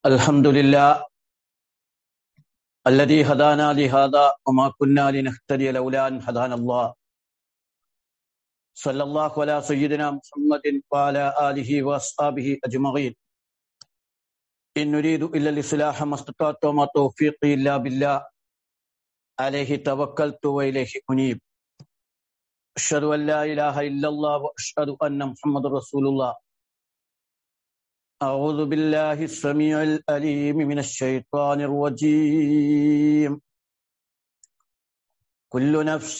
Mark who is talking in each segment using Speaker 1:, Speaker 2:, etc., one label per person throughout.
Speaker 1: الحمد لله الذي هدانا لهذا وما كنا لنهتدي لولا أن هدانا الله صلى الله على سيدنا محمد وعلى آله وأصحابه أجمعين إن نريد إلا الإصلاح ما استطعت وما توفيقي إلا بالله عليه توكلت وإليه أنيب أشهد أن لا إله إلا الله وأشهد أن محمد رسول الله أعوذ بالله السميع الأليم من الشيطان الرجيم كل نفس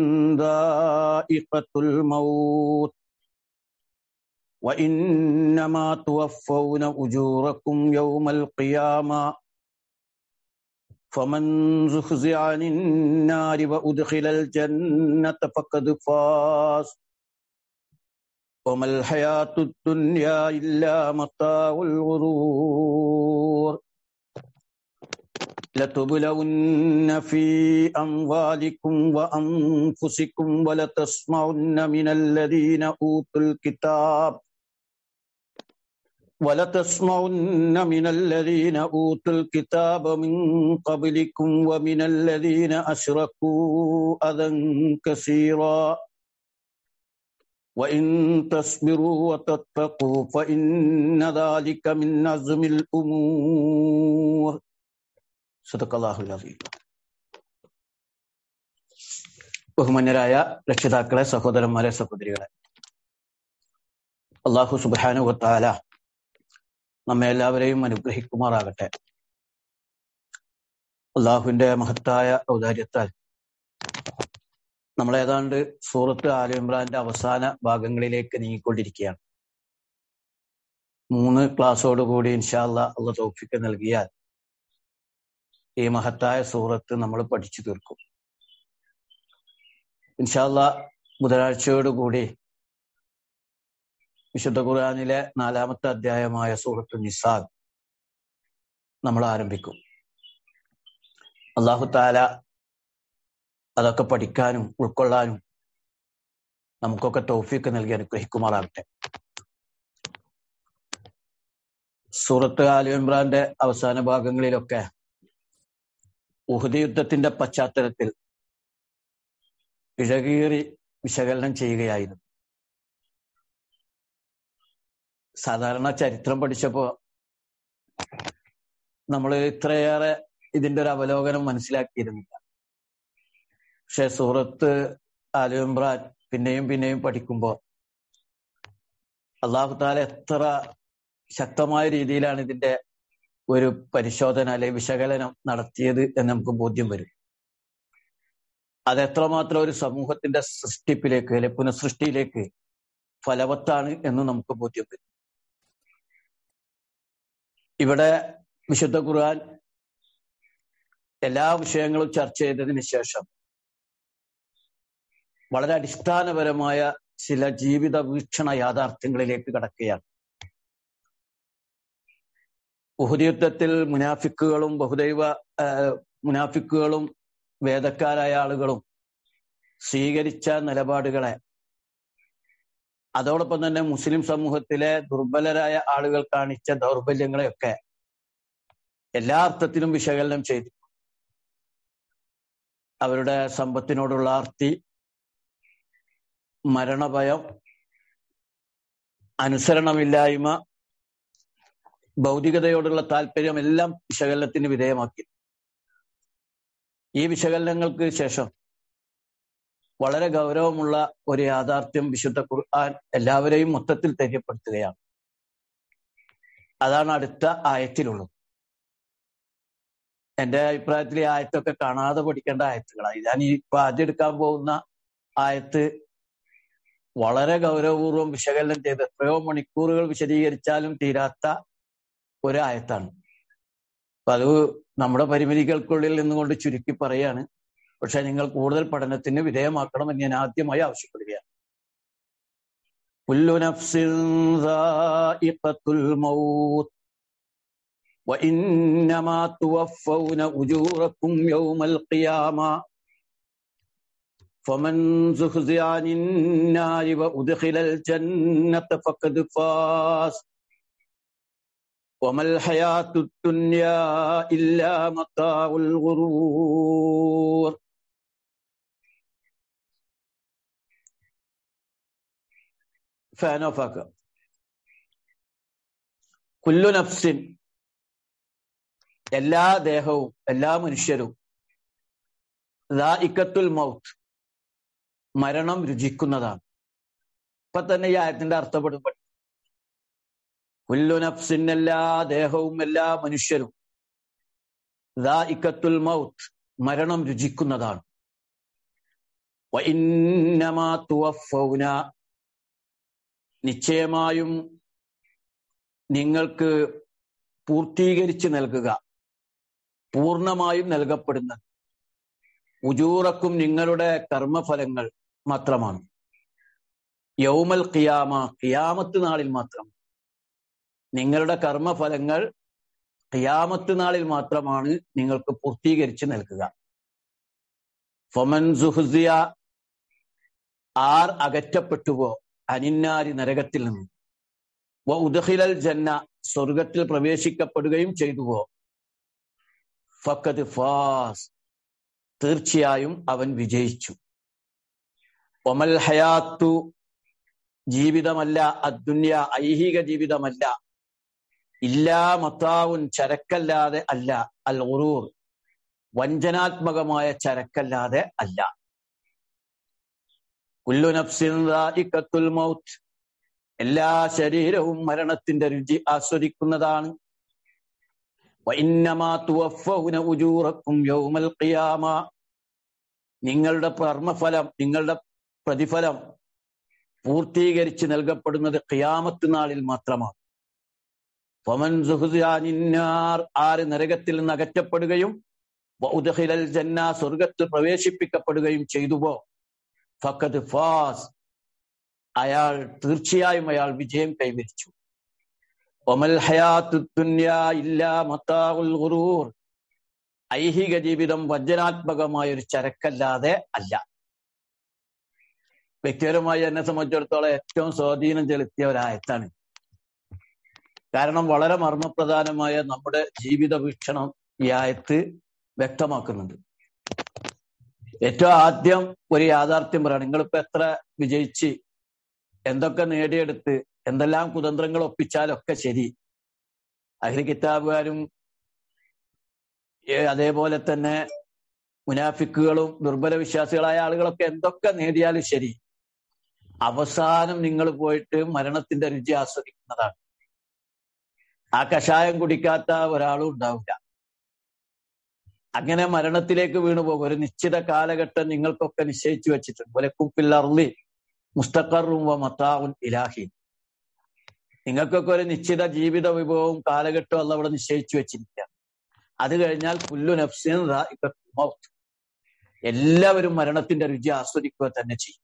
Speaker 1: ذائقة الموت وإنما توفون أجوركم يوم القيامة فمن زحزح عن النار وأدخل الجنة فقد فاز وما الحياة الدنيا إلا متاع الغرور لتبلون في أموالكم وأنفسكم ولتسمعن من الذين أوتوا الكتاب ولتسمعن من الذين أوتوا الكتاب من قبلكم ومن الذين أشركوا أذى كثيرا وإن تصبروا وتتقوا فإن ذلك من عزم الأمور صدق الله العظيم ബഹുമാന്യരായ രക്ഷിതാക്കളെ സഹോദരന്മാരെ സഹോദരികളെ അള്ളാഹു സുബാനുവത്താല നമ്മെ എല്ലാവരെയും അനുഗ്രഹിക്കുമാറാകട്ടെ അള്ളാഹുവിന്റെ മഹത്തായ ഔദാര്യത്താൽ നമ്മൾ ഏതാണ്ട് സൂറത്ത് ആലു ഇമ്രാന്റെ അവസാന ഭാഗങ്ങളിലേക്ക് നീങ്ങിക്കൊണ്ടിരിക്കുകയാണ് മൂന്ന് ക്ലാസ്സോടുകൂടി ഇൻഷാല്ല അള്ള തോഫിക്ക് നൽകിയാൽ ഈ മഹത്തായ സൂറത്ത് നമ്മൾ പഠിച്ചു തീർക്കും ഇൻഷാല്ല ബുധനാഴ്ചയോടുകൂടി വിശുദ്ധ ഖുർആാനിലെ നാലാമത്തെ അധ്യായമായ സൂറത്തു നിസാദ് നമ്മൾ ആരംഭിക്കും അള്ളാഹു താല അതൊക്കെ പഠിക്കാനും ഉൾക്കൊള്ളാനും നമുക്കൊക്കെ തൗഫീക്ക് നൽകി അനുഗ്രഹിക്കുമാറാകട്ടെ സൂറത്ത് ആലു ഇമ്രാന്റെ അവസാന ഭാഗങ്ങളിലൊക്കെ ഉഹുദ് യുദ്ധത്തിന്റെ പശ്ചാത്തലത്തിൽ ഇഴകീറി വിശകലനം ചെയ്യുകയായിരുന്നു സാധാരണ ചരിത്രം പഠിച്ചപ്പോ നമ്മൾ ഇത്രയേറെ ഇതിന്റെ ഒരു അവലോകനം മനസ്സിലാക്കിയിരുന്നില്ല പക്ഷെ സൂറത്ത് ആലു ഇമ്രാൻ പിന്നെയും പിന്നെയും പഠിക്കുമ്പോ അള്ളാഹു താല എത്ര ശക്തമായ രീതിയിലാണ് ഇതിന്റെ ഒരു പരിശോധന അല്ലെ വിശകലനം നടത്തിയത് എന്ന് നമുക്ക് ബോധ്യം വരും അത് എത്രമാത്രം ഒരു സമൂഹത്തിന്റെ സൃഷ്ടിപ്പിലേക്ക് അല്ലെ പുനഃസൃഷ്ടിയിലേക്ക് ഫലവത്താണ് എന്ന് നമുക്ക് ബോധ്യം വരും ഇവിടെ വിശുദ്ധ ഖുർആൻ എല്ലാ വിഷയങ്ങളും ചർച്ച ചെയ്തതിന് ശേഷം വളരെ അടിസ്ഥാനപരമായ ചില ജീവിത വീക്ഷണ യാഥാർത്ഥ്യങ്ങളിലേക്ക് കടക്കുകയാണ് ബഹുദൈവത്വത്തിൽ മുനാഫിക്കുകളും ബഹുദൈവ മുനാഫിക്കുകളും വേദക്കാരായ ആളുകളും സ്വീകരിച്ച നിലപാടുകളെ അതോടൊപ്പം തന്നെ മുസ്ലിം സമൂഹത്തിലെ ദുർബലരായ ആളുകൾ കാണിച്ച ദൗർബല്യങ്ങളെയൊക്കെ എല്ലാ അർത്ഥത്തിലും വിശകലനം ചെയ്തു അവരുടെ സമ്പത്തിനോടുള്ള ആർത്തി മരണഭയം അനുസരണമില്ലായ്മ ഭൗതികതയോടുള്ള താല്പര്യം എല്ലാം വിശകലനത്തിന് വിധേയമാക്കി ഈ വിശകലനങ്ങൾക്ക് ശേഷം വളരെ ഗൗരവമുള്ള ഒരു യാഥാർത്ഥ്യം വിശുദ്ധ ഖുർആൻ എല്ലാവരെയും മൊത്തത്തിൽ തെര്യപ്പെടുത്തുകയാണ് അതാണ് അടുത്ത ആയത്തിലുള്ളത് എന്റെ അഭിപ്രായത്തിൽ ഈ ആയത്തൊക്കെ കാണാതെ പഠിക്കേണ്ട ആയത്തുകളാണ് ഞാൻ ഈ ഇപ്പൊ ആദ്യം എടുക്കാൻ പോകുന്ന ആയത്ത് വളരെ ഗൗരവപൂർവ്വം വിശകലനം ചെയ്ത് എത്രയോ മണിക്കൂറുകൾ വിശദീകരിച്ചാലും തീരാത്ത ഒരു ആയത്താണ് അപ്പൊ അത് നമ്മുടെ പരിമിതികൾക്കുള്ളിൽ നിന്നുകൊണ്ട് ചുരുക്കി പറയാണ് പക്ഷെ നിങ്ങൾ കൂടുതൽ പഠനത്തിന് വിധേയമാക്കണമെന്ന് ഞാൻ ആദ്യമായി ആവശ്യപ്പെടുകയാണ് കുല്ലു നഫ്സിൻ മൗത്ത് وإنما توفون أجوركم يوم القيامة فمن زحزح عن النار وأدخل الجنة فقد فاز وما الحياة الدنيا إلا متاع الغرور ഫാനോഫാക്ക കുല്ലു നഫ്സിൻ എല്ലാ ദേഹവും എല്ലാ മനുഷ്യരും ഇക്കത്തുൽ മൗത്ത് മരണം രുചിക്കുന്നതാണ് ഇപ്പൊ തന്നെ ഈ ആയത്തിന്റെ അർത്ഥപ്പെടുമ്പോൾ കുല്ലു നഫ്സിൻ എല്ലാ ദേഹവും എല്ലാ മനുഷ്യരും ഇക്കത്തുൽ മൗത്ത് മരണം രുചിക്കുന്നതാണ് വഇന്നമാ തുവഫൗന നിശ്ചയമായും നിങ്ങൾക്ക് പൂർത്തീകരിച്ച് നൽകുക പൂർണ്ണമായും നൽകപ്പെടുന്ന ഉജൂറക്കും നിങ്ങളുടെ കർമ്മഫലങ്ങൾ മാത്രമാണ് യൗമൽ ഖിയാമ ഖിയാമത്ത് നാളിൽ മാത്രം നിങ്ങളുടെ കർമ്മഫലങ്ങൾ ഖിയാമത്ത് നാളിൽ മാത്രമാണ് നിങ്ങൾക്ക് പൂർത്തീകരിച്ച് നൽകുക ഫൊമൻ സുഹുസിയ ആർ അകറ്റപ്പെട്ടുവോ അനിന്നാരി നരകത്തിൽ നിന്ന് വ ഉദഹിലൽ ജന്ന സ്വർഗത്തിൽ പ്രവേശിക്കപ്പെടുകയും ചെയ്തുവോ ഫക്കത് ഫാസ് തീർച്ചയായും അവൻ വിജയിച്ചു ഒമൽ ഹയാത്തു ജീവിതമല്ല അദ്ദുന്യ ഐഹിക ജീവിതമല്ല ഇല്ലാ മത്താവുൻ ചരക്കല്ലാതെ അല്ല അൽ ഉറൂർ വഞ്ചനാത്മകമായ ചരക്കല്ലാതെ അല്ല കുല്ലു നഫ്സിൻ ദാഇഖത്തുൽ മൗത്ത് എല്ലാ ശരീരവും മരണത്തിന്റെ രുചി ആസ്വദിക്കുന്നതാണ് വഇന്നമാ തുവഫൗന ഉജൂറക്കും യൗമൽ ഖിയാമ നിങ്ങളുടെ കർമ്മഫലം നിങ്ങളുടെ പ്രതിഫലം പൂർത്തീകരിച്ച് നൽകപ്പെടുന്നത് ഖിയാമത്ത് നാളിൽ മാത്രമാണ് ഫമൻ സുഹുദാനിന്നാർ ആര് നരകത്തിൽ നിന്ന് അകറ്റപ്പെടുകയും ഉദഹിലൽ ജന്ന സ്വർഗത്തിൽ പ്രവേശിപ്പിക്കപ്പെടുകയും ചെയ്തുവോ ഫക്കത് ഫാസ് അയാൾ തീർച്ചയായും അയാൾ വിജയം കൈവരിച്ചു ഒമൽ ഹയാത്തു ദുന്യാ ഇല്ലാ മത്താഉൽ ഗുറൂർ ഐഹിക ജീവിതം വഞ്ചനാത്മകമായ ഒരു ചരക്കല്ലാതെ അല്ല വ്യക്തിപരമായി എന്നെ സംബന്ധിച്ചിടത്തോളം ഏറ്റവും സ്വാധീനം ചെലുത്തിയ ഒരായത്താണ് കാരണം വളരെ മർമ്മപ്രധാനമായ നമ്മുടെ ജീവിത വീക്ഷണം ഈ ആയത്ത് വ്യക്തമാക്കുന്നുണ്ട് ഏറ്റവും ആദ്യം ഒരു യാഥാർത്ഥ്യം പറയണം നിങ്ങളിപ്പോ എത്ര വിജയിച്ച് എന്തൊക്കെ നേടിയെടുത്ത് എന്തെല്ലാം കുതന്ത്രങ്ങൾ ഒപ്പിച്ചാലൊക്കെ ശരി അഖില കിതാബുകാരും അതേപോലെ തന്നെ മുനാഫിക്കുകളും ദുർബല വിശ്വാസികളായ ആളുകളൊക്കെ എന്തൊക്കെ നേടിയാലും ശരി അവസാനം നിങ്ങൾ പോയിട്ട് മരണത്തിന്റെ രുചി ആസ്വദിക്കുന്നതാണ് ആ കഷായം കുടിക്കാത്ത ഒരാളും ഉണ്ടാവില്ല അങ്ങനെ മരണത്തിലേക്ക് വീണു പോകും ഒരു നിശ്ചിത കാലഘട്ടം നിങ്ങൾക്കൊക്കെ നിശ്ചയിച്ചു വെച്ചിട്ടുണ്ട് പോലെ കുപ്പിൽ അർലി മുസ്തഖറും വ മത്താവുൻ ഇലാഹി നിങ്ങൾക്കൊക്കെ ഒരു നിശ്ചിത ജീവിത വിഭവവും കാലഘട്ടവും അല്ല അവിടെ നിശ്ചയിച്ചു വെച്ചിരിക്കുക അത് കഴിഞ്ഞാൽ പുല്ലു നഫ്സിൻ മൗത്ത് എല്ലാവരും മരണത്തിന്റെ രുചി ആസ്വദിക്കുക തന്നെ ചെയ്യും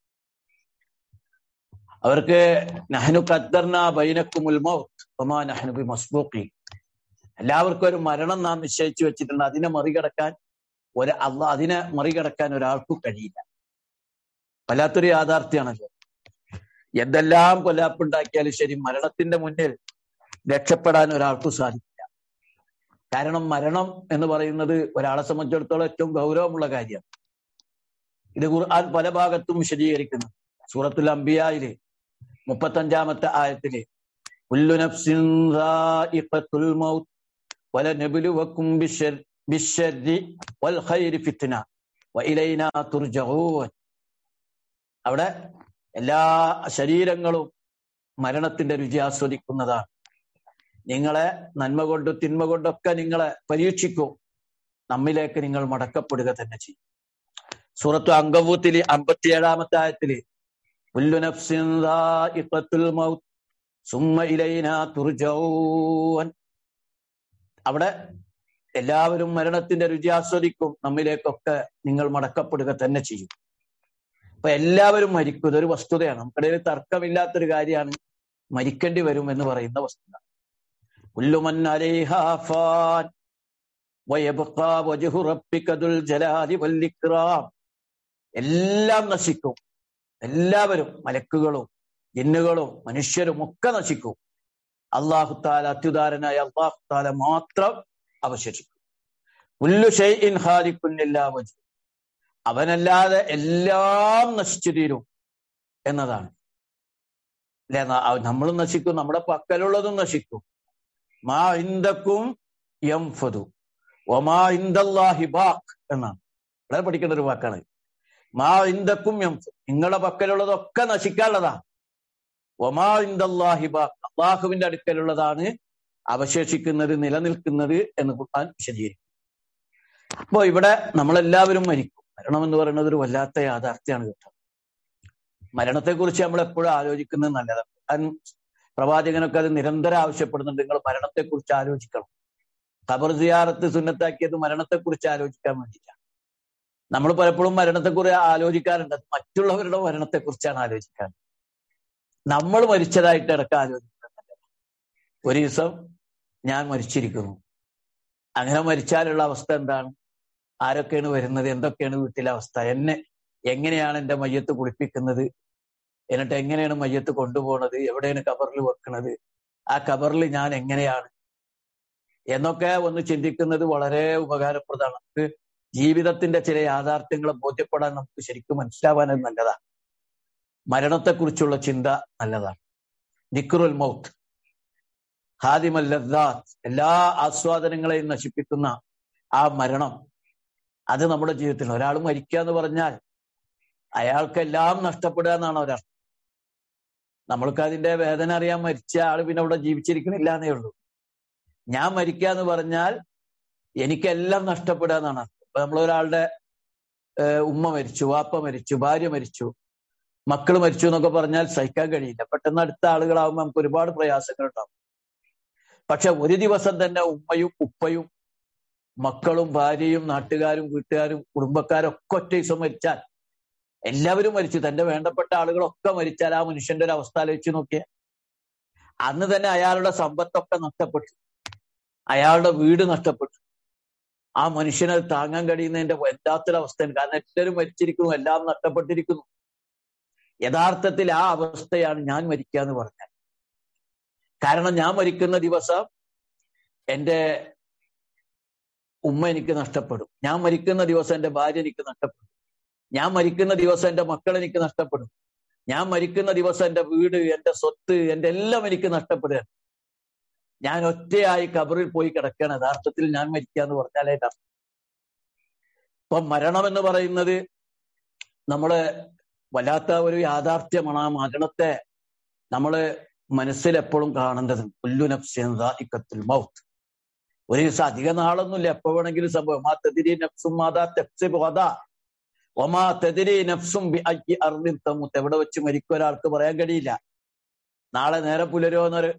Speaker 1: അവർക്ക് നഹനു ഖദ്ദർന ബൈനക്കുമുൽ മൗത്ത് ഒമാ നഹനു ബി മസ്ബൂഖി എല്ലാവർക്കും ഒരു മരണം നാം നിശ്ചയിച്ചു വെച്ചിട്ടുണ്ട് അതിനെ മറികടക്കാൻ ഒരു അല്ല അതിനെ മറികടക്കാൻ ഒരാൾക്കും കഴിയില്ല വല്ലാത്തൊരു യാഥാർത്ഥ്യമാണല്ലോ എന്തെല്ലാം കൊല്ലാപ്പുണ്ടാക്കിയാലും ശരി മരണത്തിന്റെ മുന്നിൽ രക്ഷപ്പെടാൻ ഒരാൾക്കും സാധിക്കില്ല കാരണം മരണം എന്ന് പറയുന്നത് ഒരാളെ സംബന്ധിച്ചിടത്തോളം ഏറ്റവും ഗൗരവമുള്ള കാര്യമാണ് ഇത് ഖുർആൻ പല ഭാഗത്തും വിശദീകരിക്കുന്നു സൂറത്തുൽ അംബിയായില് മുപ്പത്തഞ്ചാമത്തെ ആയത്തില് കുല്ലു നഫ്സിൻ റായിഖത്തുൽ മൗത്ത് വലനബ്ലുവക്കും ബിശ്ശർരി വൽ ഖൈരി ഫിത്ന വഇലൈനാ തുർജഊൻ അവിടെ എല്ലാ ശരീരങ്ങളും മരണത്തിന്റെ രുചി ആസ്വദിക്കുന്നതാണ് നിങ്ങളെ നന്മ കൊണ്ടും തിന്മ കൊണ്ടൊക്കെ നിങ്ങളെ പരീക്ഷിക്കും നമ്മിലേക്ക് നിങ്ങൾ മടക്കപ്പെടുക തന്നെ ചെയ്യും സൂറത്തു അങ്കവൂത്തില് അമ്പത്തിയേഴാമത്തെ ആയത്തില് മൗത്ത് സുമ്മ ഇലൈന തുർജൗൻ അവിടെ എല്ലാവരും മരണത്തിന്റെ രുചി ആസ്വദിക്കും നമ്മിലേക്കൊക്കെ നിങ്ങൾ മടക്കപ്പെടുക തന്നെ ചെയ്യും അപ്പൊ എല്ലാവരും മരിക്കും ഇതൊരു വസ്തുതയാണ് നമുക്കിടയിൽ തർക്കമില്ലാത്തൊരു കാര്യമാണ് മരിക്കേണ്ടി വരും എന്ന് പറയുന്ന വസ്തുത കുല്ലുമൻ അലൈഹാഫാൻ വയബ്ഖാ വജ്ഹു റബ്ബിക ദുൽ ജലാലി വൽ ഇക്റാം എല്ലാം നശിക്കും എല്ലാവരും മലക്കുകളും ജിന്നുകളും മനുഷ്യരും ഒക്കെ നശിക്കും അള്ളാഹുത്താല അത്യുദാരനായ അള്ളാഹുത്താല മാത്രം അവശേഷിക്കും പുല്ലു ഷെയ്ൻ ഹാലിക്കുന്നില്ലാ വജു അവനല്ലാതെ എല്ലാം നശിച്ചു തീരും എന്നതാണ് അല്ലെ നമ്മൾ നശിക്കും നമ്മുടെ പക്കലുള്ളതും നശിക്കും മാ ഇന്ദക്കും യംഫതു ഒമാ ഇന്ദല്ലാഹി ബാഖ് എന്നാണ് വളരെ പഠിക്കേണ്ട ഒരു വാക്കാണ് മാ ഇന്ദക്കും യംഫു നിങ്ങളുടെ പക്കലുള്ളതൊക്കെ നശിക്കാനുള്ളതാണ് ഒമാ ഇന്ദല്ലാഹി ബാഖ് അള്ളാഹുവിന്റെ അടുക്കലുള്ളതാണ് അവശേഷിക്കുന്നത് നിലനിൽക്കുന്നത് എന്ന് ഖുർആൻ വിശദീകരിക്കും അപ്പോ ഇവിടെ നമ്മളെല്ലാവരും മരിക്കും മരണം എന്ന് പറയുന്നത് ഒരു വല്ലാത്ത യാഥാർത്ഥ്യമാണ് കേട്ടോ മരണത്തെക്കുറിച്ച് നമ്മൾ എപ്പോഴും ആലോചിക്കുന്നത് നല്ലതാണ് കാരണം പ്രവാചകനൊക്കെ അത് നിരന്തരം ആവശ്യപ്പെടുന്നുണ്ട് നിങ്ങൾ മരണത്തെക്കുറിച്ച് ആലോചിക്കണം ഖബർ സിയാറത്ത് സുന്നത്താക്കിയത് മരണത്തെക്കുറിച്ച് ആലോചിക്കാൻ വേണ്ടിയിട്ടാണ് നമ്മൾ പലപ്പോഴും മരണത്തെക്കുറിച്ച് ആലോചിക്കാറുണ്ട് അത് മറ്റുള്ളവരുടെ മരണത്തെക്കുറിച്ചാണ് ആലോചിക്കാൻ നമ്മൾ മരിച്ചതായിട്ട് ഇടയ്ക്ക് ആലോചിക്കുന്നുണ്ട് ഒരു ദിവസം ഞാൻ മരിച്ചിരിക്കുന്നു അങ്ങനെ മരിച്ചാലുള്ള അവസ്ഥ എന്താണ് ആരൊക്കെയാണ് വരുന്നത് എന്തൊക്കെയാണ് വീട്ടിലെ അവസ്ഥ എന്നെ എങ്ങനെയാണ് എൻ്റെ മയ്യത്ത് കുളിപ്പിക്കുന്നത് എന്നിട്ട് എങ്ങനെയാണ് മയ്യത്ത് കൊണ്ടുപോകുന്നത് എവിടെയാണ് കബറിൽ വെക്കുന്നത് ആ കബറിൽ ഞാൻ എങ്ങനെയാണ് എന്നൊക്കെ ഒന്ന് ചിന്തിക്കുന്നത് വളരെ ഉപകാരപ്രദമാണ് നമുക്ക് ജീവിതത്തിന്റെ ചില യാഥാർത്ഥ്യങ്ങളെ ബോധ്യപ്പെടാൻ നമുക്ക് ശരിക്കും മനസ്സിലാവാൻ നല്ലതാണ് മരണത്തെക്കുറിച്ചുള്ള ചിന്ത നല്ലതാണ് നിക്റുൽ മൗത്ത് ഹാദിമല്ലദാത്ത് എല്ലാ ആസ്വാദനങ്ങളെയും നശിപ്പിക്കുന്ന ആ മരണം അത് നമ്മുടെ ജീവിതത്തിൽ ഒരാൾ മരിക്കുക എന്ന് പറഞ്ഞാൽ അയാൾക്കെല്ലാം നഷ്ടപ്പെടുക എന്നാണ് ഒരർത്ഥം നമ്മൾക്ക് അതിന്റെ വേദന അറിയാൻ മരിച്ച ആൾ പിന്നെ അവിടെ ജീവിച്ചിരിക്കണില്ല എന്നേ ഉള്ളൂ ഞാൻ മരിക്കുക എന്ന് പറഞ്ഞാൽ എനിക്കെല്ലാം നഷ്ടപ്പെടുക എന്നാണ് അർത്ഥം ഇപ്പൊ നമ്മളൊരാളുടെ ഉമ്മ മരിച്ചു വാപ്പ മരിച്ചു ഭാര്യ മരിച്ചു മക്കൾ മരിച്ചു എന്നൊക്കെ പറഞ്ഞാൽ സഹിക്കാൻ കഴിയില്ല പെട്ടെന്ന് അടുത്ത ആളുകളാവുമ്പോൾ നമുക്ക് ഒരുപാട് പ്രയാസങ്ങൾ ഉണ്ടാവും പക്ഷെ ഒരു ദിവസം തന്നെ ഉമ്മയും ഉപ്പയും മക്കളും ഭാര്യയും നാട്ടുകാരും വീട്ടുകാരും കുടുംബക്കാരും ഒക്കെ ഒറ്റ ദിവസം മരിച്ചാൽ എല്ലാവരും മരിച്ചു തന്റെ വേണ്ടപ്പെട്ട ആളുകളൊക്കെ മരിച്ചാൽ ആ മനുഷ്യന്റെ ഒരു അവസ്ഥ ആലോചിച്ച് നോക്കിയ അന്ന് തന്നെ അയാളുടെ സമ്പത്തൊക്കെ നഷ്ടപ്പെട്ടു അയാളുടെ വീട് നഷ്ടപ്പെട്ടു ആ മനുഷ്യനെ താങ്ങാൻ കഴിയുന്നതിന്റെ വല്ലാത്തൊരവസ്ഥയാണ് കാരണം എല്ലാവരും മരിച്ചിരിക്കുന്നു എല്ലാം നഷ്ടപ്പെട്ടിരിക്കുന്നു യഥാർത്ഥത്തിൽ ആ അവസ്ഥയാണ് ഞാൻ മരിക്കുക എന്ന് പറഞ്ഞാൽ കാരണം ഞാൻ മരിക്കുന്ന ദിവസം എൻ്റെ ഉമ്മ എനിക്ക് നഷ്ടപ്പെടും ഞാൻ മരിക്കുന്ന ദിവസം എൻ്റെ ഭാര്യ എനിക്ക് നഷ്ടപ്പെടും ഞാൻ മരിക്കുന്ന ദിവസം എൻ്റെ മക്കൾ എനിക്ക് നഷ്ടപ്പെടും ഞാൻ മരിക്കുന്ന ദിവസം എൻ്റെ വീട് എൻ്റെ സ്വത്ത് എൻ്റെ എല്ലാം എനിക്ക് നഷ്ടപ്പെടുക ഞാൻ ഒറ്റയായി കബറിൽ പോയി കിടക്കുകയാണ് യഥാർത്ഥത്തിൽ ഞാൻ മരിക്കുക എന്ന് പറഞ്ഞാലേ അർത്ഥം ഇപ്പൊ മരണം എന്ന് പറയുന്നത് നമ്മള് വല്ലാത്ത ഒരു യാഥാർത്ഥ്യമാണ് ആ മരണത്തെ നമ്മള് മനസ്സിൽ എപ്പോഴും കാണേണ്ടത് പുല്ലു നഫ്സിക്കത്തുൽ മൗത്ത് ഒരു ദിവസം അധിക നാളൊന്നുമില്ല എപ്പോ വേണമെങ്കിലും സംഭവം മാ തെതിരി നഫ്സും മാതാ തെക്സിബ് വദാ ഒമാ തെതിരി നഫ്സും അറിഞ്ഞിൽ തമ്മുത്ത് എവിടെ വെച്ച് മരിക്കും ഒരാൾക്ക് പറയാൻ കഴിയില്ല നാളെ നേരെ പുലരോന്നൊരു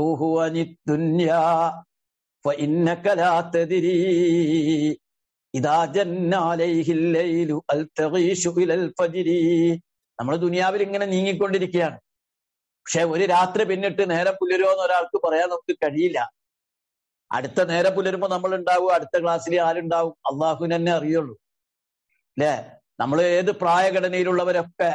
Speaker 1: നമ്മൾ ദുനിയാവിൽ ഇങ്ങനെ നീങ്ങിക്കൊണ്ടിരിക്കുകയാണ് പക്ഷെ ഒരു രാത്രി പിന്നിട്ട് നേരെ പുലരുമോ ഒരാൾക്ക് പറയാൻ നമുക്ക് കഴിയില്ല അടുത്ത നേരെ പുലരുമ്പോ നമ്മൾ ഉണ്ടാവും അടുത്ത ക്ലാസ്സിൽ ആരുണ്ടാവും അള്ളാഹുവിന് തന്നെ അറിയുള്ളൂ അല്ലേ നമ്മൾ ഏത് പ്രായഘടനയിലുള്ളവരൊക്കെ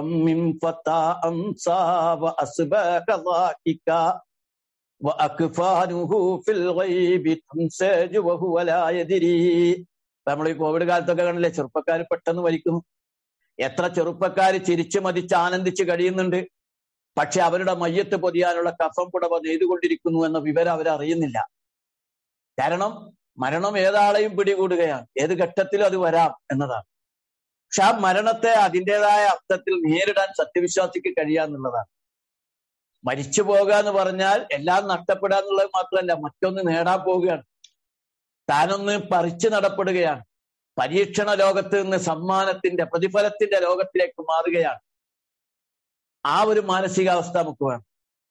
Speaker 1: നമ്മൾ ഈ കോവിഡ് കാലത്തൊക്കെ കണ്ടില്ലേ ചെറുപ്പക്കാർ പെട്ടെന്ന് മരിക്കുന്നു എത്ര ചെറുപ്പക്കാർ ചിരിച്ചു മതിച്ച് ആനന്ദിച്ച് കഴിയുന്നുണ്ട് പക്ഷെ അവരുടെ മയ്യത്ത് പൊതിയാനുള്ള കഫം പുടവ നെയ്തുകൊണ്ടിരിക്കുന്നു എന്ന വിവരം അവരറിയുന്നില്ല കാരണം മരണം ഏതാളെയും പിടികൂടുകയാണ് ഏത് ഘട്ടത്തിലും അത് വരാം എന്നതാണ് പക്ഷെ ആ മരണത്തെ അതിൻ്റെതായ അർത്ഥത്തിൽ നേരിടാൻ സത്യവിശ്വാസിക്ക് കഴിയാന്നുള്ളതാണ് മരിച്ചു പോകുക എന്ന് പറഞ്ഞാൽ എല്ലാം നഷ്ടപ്പെടുക എന്നുള്ളത് മാത്രമല്ല മറ്റൊന്ന് നേടാൻ പോവുകയാണ് താനൊന്ന് പറിച്ചു നടപ്പെടുകയാണ് പരീക്ഷണ ലോകത്ത് നിന്ന് സമ്മാനത്തിന്റെ പ്രതിഫലത്തിന്റെ ലോകത്തിലേക്ക് മാറുകയാണ് ആ ഒരു മാനസികാവസ്ഥ നമുക്ക് വേണം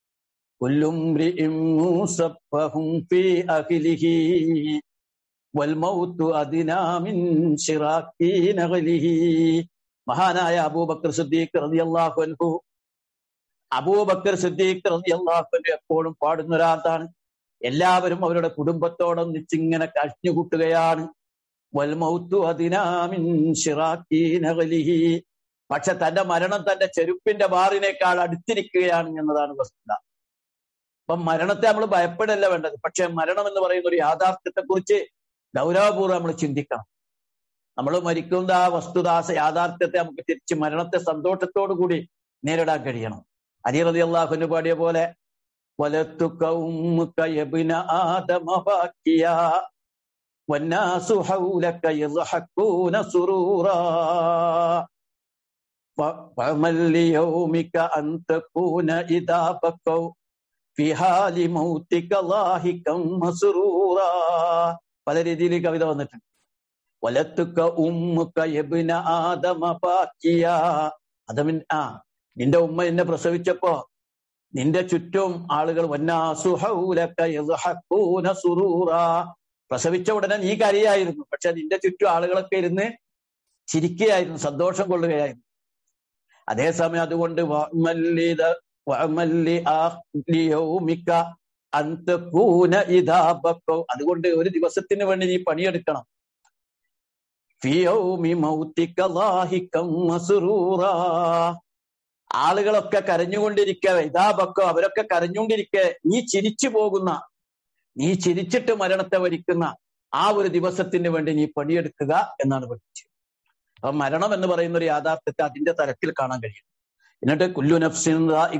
Speaker 1: മഹാനായ അബൂബക്കർ സിദ്ദീഖ് റളിയല്ലാഹു അൻഹു അബൂബക്കർ സിദ്ദീഖ് റളിയല്ലാഹു അൻഹു എപ്പോഴും പാടുന്ന ഒരാളാണ് എല്ലാവരും അവരുടെ കുടുംബത്തോടൊന്നിച്ചിങ്ങനെ കഴിഞ്ഞുകൂട്ടുകയാണ് വൽമൗത്തു അതിനാമിൻ ഷിറാക്കീനകലിഹി പക്ഷെ തന്റെ മരണം തന്റെ ചെരുപ്പിന്റെ ബാറിനേക്കാൾ അടുത്തിരിക്കുകയാണ് എന്നതാണ് വസ്തുത അപ്പൊ മരണത്തെ നമ്മൾ ഭയപ്പെടല്ല വേണ്ടത് പക്ഷെ മരണം എന്ന് പറയുന്ന ഒരു യാഥാർത്ഥ്യത്തെ കുറിച്ച് ഗൗരവപൂർവ്വം നമ്മൾ ചിന്തിക്കണം നമ്മൾ മരിക്കുന്ന ആ വസ്തുതാസ യാഥാർത്ഥ്യത്തെ നമുക്ക് തിരിച്ച് മരണത്തെ സന്തോഷത്തോടു കൂടി നേരിടാൻ കഴിയണം അലിറതി അള്ളാഹുന് പാടിയ പോലെ വലത്തുക ഉമ്മുക യബ്ന ആദമ ബാക്കിയാ والناس حولك يضحكون سرورا فعمل ليومك أن تكون إذا بكوا في حال موتك لاهكا مسرورا പല രീതിയിൽ ഈ കവിത വന്നിട്ടുണ്ട് വലത്തുക്ക ഉമ്മുക്ക യബ്ന ആദമ ബാക്കിയ അതമിൻ ആ നിന്റെ ഉമ്മ എന്നെ പ്രസവിച്ചപ്പോ നിന്റെ ചുറ്റും ആളുകൾ വന്നാസു ഹൗലക യദ്ഹഖൂന സുറൂറാ പ്രസവിച്ച ഉടനെ നീ കരയായിരുന്നു പക്ഷെ നിന്റെ ചുറ്റും ആളുകളൊക്കെ ഇരുന്ന് ചിരിക്കുകയായിരുന്നു സന്തോഷം കൊള്ളുകയായിരുന്നു അതേസമയം അതുകൊണ്ട് അതുകൊണ്ട് ഒരു ദിവസത്തിന് വേണ്ടി നീ പണിയെടുക്കണം ആളുകളൊക്കെ കരഞ്ഞുകൊണ്ടിരിക്കെ ഇതാബക്കോ അവരൊക്കെ കരഞ്ഞുകൊണ്ടിരിക്കെ നീ ചിരിച്ചു പോകുന്ന നീ ചിരിച്ചിട്ട് മരണത്തെ വരിക്കുന്ന ആ ഒരു ദിവസത്തിന് വേണ്ടി നീ പണിയെടുക്കുക എന്നാണ് പഠിച്ചത് അപ്പൊ മരണം എന്ന് പറയുന്ന ഒരു യാഥാർത്ഥ്യത്തെ അതിന്റെ തരത്തിൽ കാണാൻ കഴിയും എന്നിട്ട് കുല്ലു നഫ്സിൻ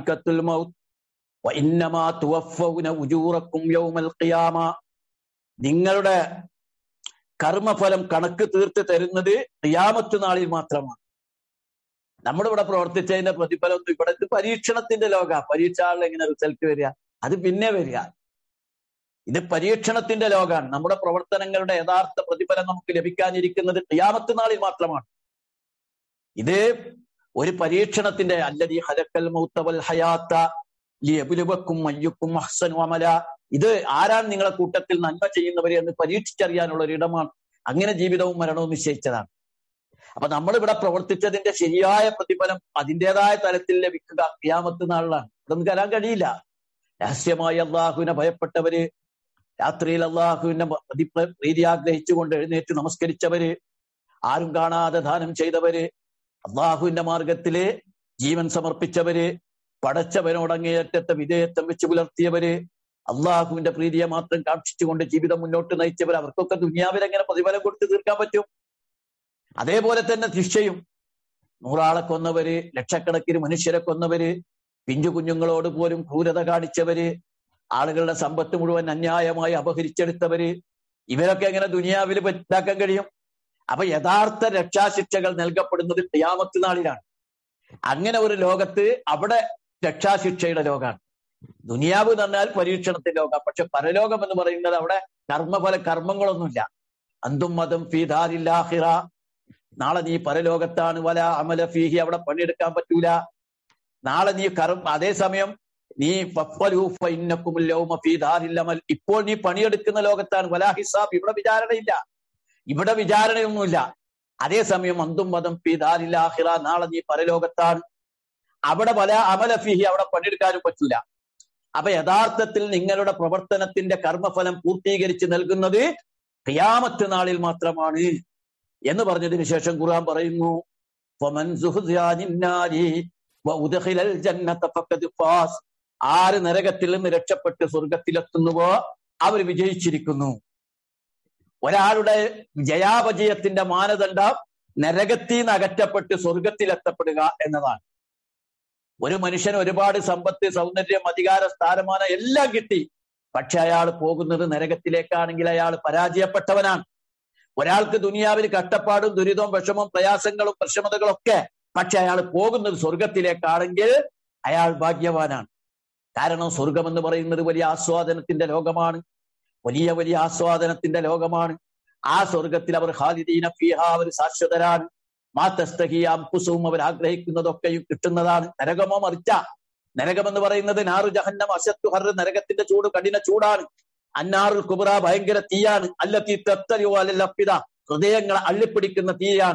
Speaker 1: നിങ്ങളുടെ കർമ്മഫലം കണക്ക് തീർത്ത് തരുന്നത് ഖിയാമത്ത് നാളിൽ മാത്രമാണ് നമ്മളിവിടെ പ്രവർത്തിച്ചതിന്റെ പ്രതിഫലം ഒന്നും ഇവിടെ ഇത് പരീക്ഷണത്തിന്റെ ലോക പരീക്ഷകളിൽ എങ്ങനെ റിസൾട്ട് വരിക അത് പിന്നെ വരിക ഇത് പരീക്ഷണത്തിന്റെ ലോകമാണ് നമ്മുടെ പ്രവർത്തനങ്ങളുടെ യഥാർത്ഥ പ്രതിഫലം നമുക്ക് ലഭിക്കാനിരിക്കുന്നത് ഖിയാമത്ത് നാളിൽ മാത്രമാണ് ഇത് ഒരു പരീക്ഷണത്തിന്റെ അല്ലതി ഹലക്കൽ മൗത്തവൽ ഹയാത്ത ലിയബുലുവക്കും മയ്യുക്കും അഹ്സനു അമല ഇത് ആരാണ് നിങ്ങളെ കൂട്ടത്തിൽ നന്മ ചെയ്യുന്നവരെ എന്ന് പരീക്ഷിച്ചറിയാനുള്ള ഒരു ഇടമാണ് അങ്ങനെ ജീവിതവും മരണവും നിശ്ചയിച്ചതാണ് അപ്പൊ നമ്മൾ ഇവിടെ പ്രവർത്തിച്ചതിന്റെ ശരിയായ പ്രതിഫലം അതിൻ്റെതായ തലത്തിൽ ലഭിക്കുക ഖിയാമത്ത് നാളിലാണ് അതൊന്നും കരാൻ കഴിയില്ല രഹസ്യമായി അള്ളാഹുവിനെ ഭയപ്പെട്ടവര് രാത്രിയിൽ അള്ളാഹുവിന്റെ പ്രീതി ആഗ്രഹിച്ചുകൊണ്ട് എഴുന്നേറ്റ് നമസ്കരിച്ചവര് ആരും കാണാതെ ദാനം ചെയ്തവര് അള്ളാഹുവിന്റെ മാർഗത്തില് ജീവൻ സമർപ്പിച്ചവര് പടച്ചവനോടങ്ങേയറ്റത്തെ വിധേയത്വം വെച്ച് പുലർത്തിയവര് അള്ളാഹുവിന്റെ പ്രീതിയെ മാത്രം കാക്ഷിച്ചുകൊണ്ട് ജീവിതം മുന്നോട്ട് നയിച്ചവർ അവർക്കൊക്കെ ദുനിയാവിൽ എങ്ങനെ പ്രതിഫലം കൊടുത്ത് തീർക്കാൻ പറ്റും അതേപോലെ തന്നെ ശിക്ഷയും നൂറാളെ കൊന്നവര് ലക്ഷക്കണക്കിന് മനുഷ്യരെ കൊന്നവര് പിഞ്ചു കുഞ്ഞുങ്ങളോട് പോലും ക്രൂരത കാണിച്ചവര് ആളുകളുടെ സമ്പത്ത് മുഴുവൻ അന്യായമായി അപഹരിച്ചെടുത്തവര് ഇവരൊക്കെ എങ്ങനെ ദുനിയാവിൽ ഇതാക്കാൻ കഴിയും അപ്പൊ യഥാർത്ഥ രക്ഷാശിക്ഷകൾ നൽകപ്പെടുന്നത് ഖിയാമത്ത് നാളിലാണ് അങ്ങനെ ഒരു ലോകത്ത് അവിടെ രക്ഷാശിക്ഷയുടെ ലോകമാണ് ദുനിയാവ് എന്ന് പറഞ്ഞാൽ പരീക്ഷണത്തിന്റെ ലോകം പക്ഷെ പരലോകം എന്ന് പറയുന്നത് അവിടെ കർമ്മഫല കർമ്മങ്ങളൊന്നുമില്ല അന്തും മതം ഫീദാരില്ലാഹിറ നാളെ നീ പരലോകത്താണ് വല അമല ഫീഹി അവിടെ പണിയെടുക്കാൻ പറ്റൂല നാളെ നീ കർ അതേസമയം നീ ഫീദാരില്ലമൽ ഇപ്പോൾ നീ പണിയെടുക്കുന്ന ലോകത്താണ് വലാ ഹിസാബ് ഇവിടെ വിചാരണയില്ല ഇവിടെ വിചാരണയൊന്നുമില്ല അതേസമയം അന്തും മതം ഫീദാരില്ലാഹിറ നാളെ നീ പരലോകത്താണ് അവിടെ വല അമല ഫീഹി അവിടെ പണിയെടുക്കാനും പറ്റൂല അപ്പൊ യഥാർത്ഥത്തിൽ നിങ്ങളുടെ പ്രവർത്തനത്തിന്റെ കർമ്മഫലം പൂർത്തീകരിച്ച് നൽകുന്നത് ഖിയാമത്ത് നാളിൽ മാത്രമാണ് എന്ന് പറഞ്ഞതിന് ശേഷം ഖുർആൻ പറയുന്നു ആര് നരകത്തിൽ നിന്ന് രക്ഷപ്പെട്ട് സ്വർഗത്തിലെത്തുന്നുവോ അവർ വിജയിച്ചിരിക്കുന്നു ഒരാളുടെ ജയാപജയത്തിന്റെ മാനദണ്ഡം നരകത്തിൽ നിന്ന് അകറ്റപ്പെട്ട് സ്വർഗത്തിലെത്തപ്പെടുക എന്നതാണ് ഒരു മനുഷ്യന് ഒരുപാട് സമ്പത്ത് സൗന്ദര്യം അധികാര സ്ഥാനമാനം എല്ലാം കിട്ടി പക്ഷെ അയാൾ പോകുന്നത് നരകത്തിലേക്കാണെങ്കിൽ അയാൾ പരാജയപ്പെട്ടവനാണ് ഒരാൾക്ക് ദുനിയാവിൽ കഷ്ടപ്പാടും ദുരിതവും വിഷമവും പ്രയാസങ്ങളും പ്രശമതകളും ഒക്കെ പക്ഷെ അയാൾ പോകുന്നത് സ്വർഗത്തിലേക്കാണെങ്കിൽ അയാൾ ഭാഗ്യവാനാണ് കാരണം സ്വർഗം എന്ന് പറയുന്നത് വലിയ ആസ്വാദനത്തിന്റെ ലോകമാണ് വലിയ വലിയ ആസ്വാദനത്തിന്റെ ലോകമാണ് ആ സ്വർഗത്തിൽ അവർ ഹാലിദീന ഫിഹ അവർ ശാശ്വതരാണ് മാതസ്തഹിയും അവർ ആഗ്രഹിക്കുന്നതൊക്കെയും കിട്ടുന്നതാണ് നരകമോ മറിച്ച നരകം എന്ന് പറയുന്നത് നാറു ജഹന്നം അശത്തു ഹർ നരകത്തിന്റെ ചൂട് കഠിന ചൂടാണ് അന്നാറുൽ കുബറ ഭയങ്കര തീയാണ് അല്ലത്തി തത്തലിയോ അല്ലപ്പിത ഹൃദയങ്ങളെ അള്ളിപ്പിടിക്കുന്ന തീയാണ്